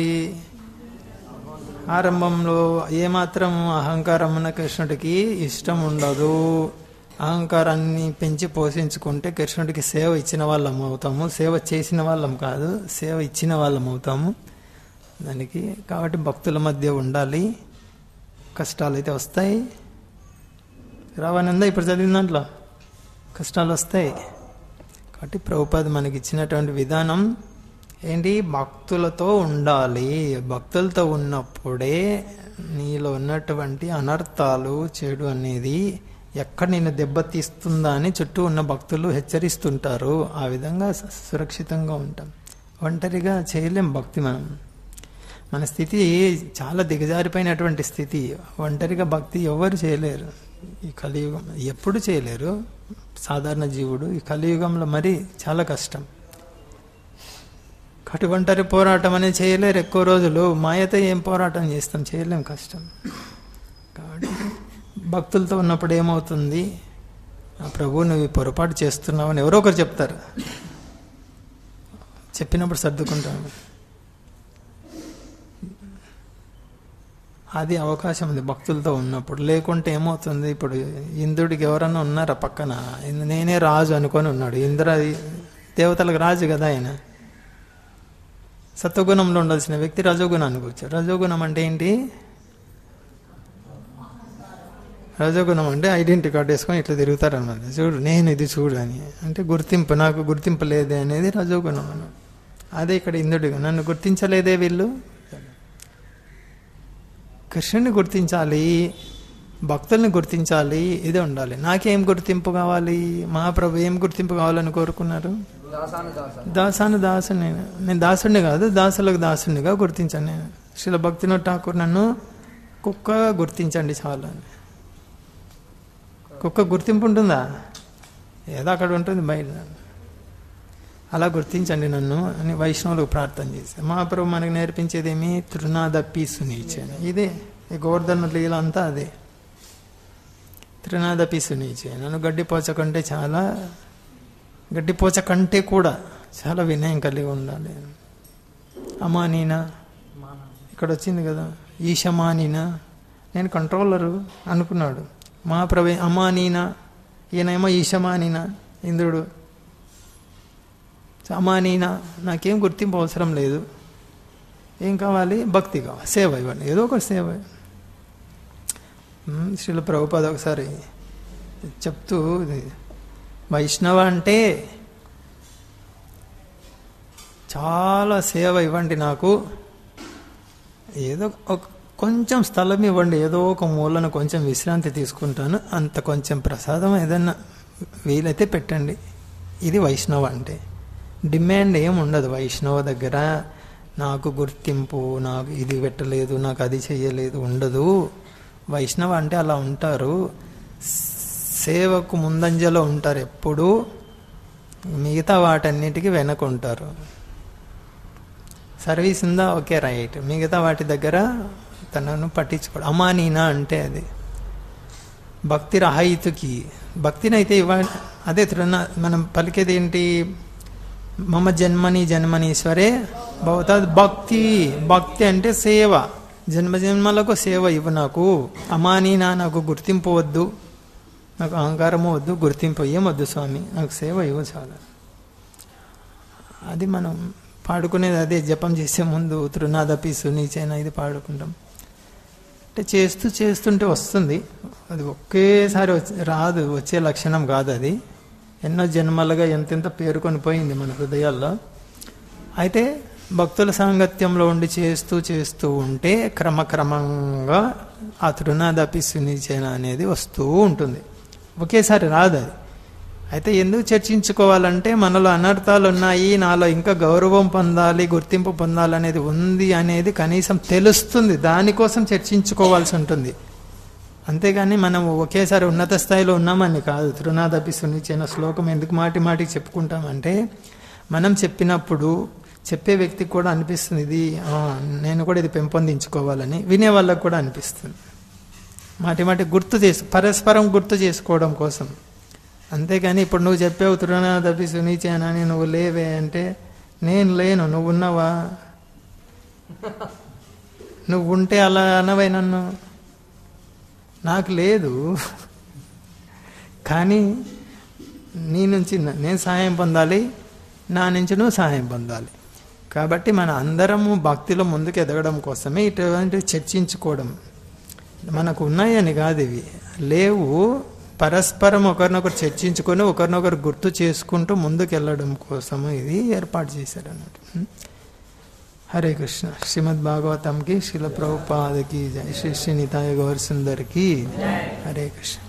Speaker 1: ఆరంభంలో ఏమాత్రం అహంకారమున కృష్ణుడికి ఇష్టం ఉండదు అహంకారాన్ని పెంచి పోషించుకుంటే కృష్ణుడికి సేవ ఇచ్చిన వాళ్ళం అవుతాము సేవ చేసిన వాళ్ళం కాదు సేవ ఇచ్చిన వాళ్ళం అవుతాము దానికి కాబట్టి భక్తుల మధ్య ఉండాలి కష్టాలు అయితే వస్తాయి రావానందా ఇప్పుడు చదివిన దాంట్లో కష్టాలు వస్తాయి కాబట్టి ప్రభుపాద మనకి ఇచ్చినటువంటి విధానం ఏంటి భక్తులతో ఉండాలి భక్తులతో ఉన్నప్పుడే నీలో ఉన్నటువంటి అనర్థాలు చెడు అనేది ఎక్కడ నేను దెబ్బతీస్తుందా అని చుట్టూ ఉన్న భక్తులు హెచ్చరిస్తుంటారు ఆ విధంగా సు- సురక్షితంగా ఉంటాం ఒంటరిగా చేయలేం భక్తి మనం మన స్థితి చాలా దిగజారిపోయినటువంటి స్థితి ఒంటరిగా భక్తి ఎవరు చేయలేరు ఈ కలియుగం ఎప్పుడు చేయలేరు సాధారణ జీవుడు ఈ కలియుగంలో మరి చాలా కష్టం అటు ఒంటరి పోరాటం అనేది చేయలేరు ఎక్కువ రోజులు మాయతో ఏం పోరాటం చేస్తాం చేయలేం కష్టం కాబట్టి భక్తులతో ఉన్నప్పుడు ఏమవుతుంది ఆ ప్రభు నువ్వు ఈ పొరపాటు చేస్తున్నావు అని ఎవరో ఒకరు చెప్తారు చెప్పినప్పుడు సర్దుకుంటాను అది అవకాశం ఉంది భక్తులతో ఉన్నప్పుడు లేకుంటే ఏమవుతుంది ఇప్పుడు ఇంద్రుడికి ఎవరన్నా ఉన్నారా పక్కన నేనే రాజు అనుకొని ఉన్నాడు ఇంద్ర దేవతలకు రాజు కదా ఆయన సత్వగుణంలో ఉండాల్సిన వ్యక్తి రజోగుణానికి వచ్చాడు రజోగుణం అంటే ఏంటి రజోగుణం అంటే ఐడెంటిటీ కార్డు వేసుకొని ఇట్లా తిరుగుతారు అన్నమాట చూడు నేను ఇది చూడు అని అంటే గుర్తింపు నాకు గుర్తింపు లేదే అనేది రజోగుణం అన్నమాట అదే ఇక్కడ ఇంద్రుడిగా నన్ను గుర్తించలేదే వీళ్ళు కృష్ణుని గుర్తించాలి భక్తుల్ని గుర్తించాలి ఇదే ఉండాలి నాకేం గుర్తింపు కావాలి మహాప్రభు ఏం గుర్తింపు కావాలని కోరుకున్నారు
Speaker 2: దాసాను దాస
Speaker 1: దాసాను దాసుని నేను దాసుడిని కాదు దాసులకు దాసునిగా గుర్తించాను నేను శ్రీల భక్తినో ఠాకూర్ నన్ను కుక్క గుర్తించండి చాలా అని కుక్క గుర్తింపు ఉంటుందా ఏదో అక్కడ ఉంటుంది బయట అలా గుర్తించండి నన్ను అని వైష్ణవులకు ప్రార్థన చేశాను మహాప్రభు మనకు నేర్పించేది ఏమి తృణాదప్పి సునీచాను ఇదే ఈ గోవర్ధన లీల అంతా అదే తృణాదపి సునీచాను నన్ను గడ్డిపోచ కంటే చాలా గడ్డిపోచ కంటే కూడా చాలా వినయం కలిగి ఉండాలి అమానీనా
Speaker 2: మాన
Speaker 1: ఇక్కడ వచ్చింది కదా ఈశమానీనా నేను కంట్రోలరు అనుకున్నాడు మహాప్రభు అమానీనా ఈయనేమో ఈశమానీనా ఇంద్రుడు అమానీనా నాకేం గుర్తింపు అవసరం లేదు ఏం కావాలి భక్తి కావాలి సేవ ఇవ్వండి ఏదో ఒక సేవ ఉమ్, శ్రీల ప్రభుపాద ఒకసారి చెప్తూ ఇది వైష్ణవ అంటే చాలా సేవ ఇవ్వండి నాకు ఏదో ఒక కొంచెం స్థలం ఇవ్వండి ఏదో ఒక మూలను కొంచెం విశ్రాంతి తీసుకుంటాను అంత కొంచెం ప్రసాదం ఏదన్నా వీలైతే పెట్టండి ఇది వైష్ణవ అంటే డిమాండ్ ఏం ఉండదు వైష్ణవ దగ్గర నాకు గుర్తింపు నాకు ఇది పెట్టలేదు నాకు అది చెయ్యలేదు ఉండదు వైష్ణవ అంటే అలా ఉంటారు సేవకు ముందంజలో ఉంటారు ఎప్పుడూ మిగతా వాటన్నిటికీ వెనకుంటారు సర్వీస్ ఉందా ఓకే రైట్ మిగతా వాటి దగ్గర తనను పట్టించుకోడు అమానీనా అంటే అది భక్తి రహాయితుకి భక్తినైతే ఇవ్వ అదే తృణ మనం పలికేది ఏంటి మమ జన్మని జన్మనీశ్వరే భవతద్ భక్తి భక్తి అంటే సేవ జన్మ జన్మలకు సేవ ఇవ్వు నాకు అమానీనా నాకు గుర్తింపు వద్దు నాకు అహంకారము వద్దు గుర్తింపు ఏమొద్దు స్వామి నాకు సేవ ఇవ్వు చాలా అది మనం పాడుకునేది అదే జపం చేసే ముందు తృనాదపి సునీచైనా ఇది పాడుకుంటాం అంటే చేస్తూ చేస్తుంటే వస్తుంది అది ఒకేసారి వచ్చి రాదు వచ్చే లక్షణం కాదు అది ఎన్నో జన్మలుగా ఎంతెంత పేరుకొని పోయింది మన హృదయాల్లో అయితే భక్తుల సాంగత్యంలో ఉండి చేస్తూ చేస్తూ ఉంటే క్రమక్రమంగా ఆ తృణాదపి సునిచేన అనేది వస్తూ ఉంటుంది ఒకేసారి రాదు అది అయితే ఎందుకు చర్చించుకోవాలంటే మనలో అనర్థాలు ఉన్నాయి నాలో ఇంకా గౌరవం పొందాలి గుర్తింపు పొందాలనేది ఉంది అనేది కనీసం తెలుస్తుంది దానికోసం చర్చించుకోవాల్సి ఉంటుంది అంతేగాని మనం ఒకేసారి ఉన్నత స్థాయిలో ఉన్నామని కాదు తృణాదపి సునిచిన శ్లోకం ఎందుకు మాటి మాటికి చెప్పుకుంటామంటే మనం చెప్పినప్పుడు చెప్పే వ్యక్తికి కూడా అనిపిస్తుంది ఇది ఆ, నేను కూడా ఇది పెంపొందించుకోవాలని వినే వాళ్ళకు కూడా అనిపిస్తుంది మాటి మాటి గుర్తు చేసు పరస్పరం గుర్తు చేసుకోవడం కోసం అంతేగాని ఇప్పుడు నువ్వు చెప్పావు తృణాదపి సునీచేనని నువ్వు లేవే అంటే నేను లేను నువ్వు ఉన్నావా నువ్వు ఉంటే అలా అనవై నన్ను నాకు లేదు కానీ నీ నుంచి న- నేను సహాయం పొందాలి నా నుంచి నువ్వు సహాయం పొందాలి కాబట్టి మన అందరము భక్తిలో ముందుకు ఎదగడం కోసమే ఇటువంటి చర్చించుకోవడం మనకు ఉన్నాయని కాదు ఇవి లేవు పరస్పరం ఒకరినొకరు చర్చించుకొని ఒకరినొకరు గుర్తు చేసుకుంటూ ముందుకు వెళ్ళడం కోసము ఇది ఏర్పాటు చేశారు అన్నట్టు హరే కృష్ణ శ్రీమద్ భాగవతం కి శిల ప్రభుపాదకి జై శ్రీ శ్రీ నితాయ గౌర్ సుందర్ కి హరే కృష్ణ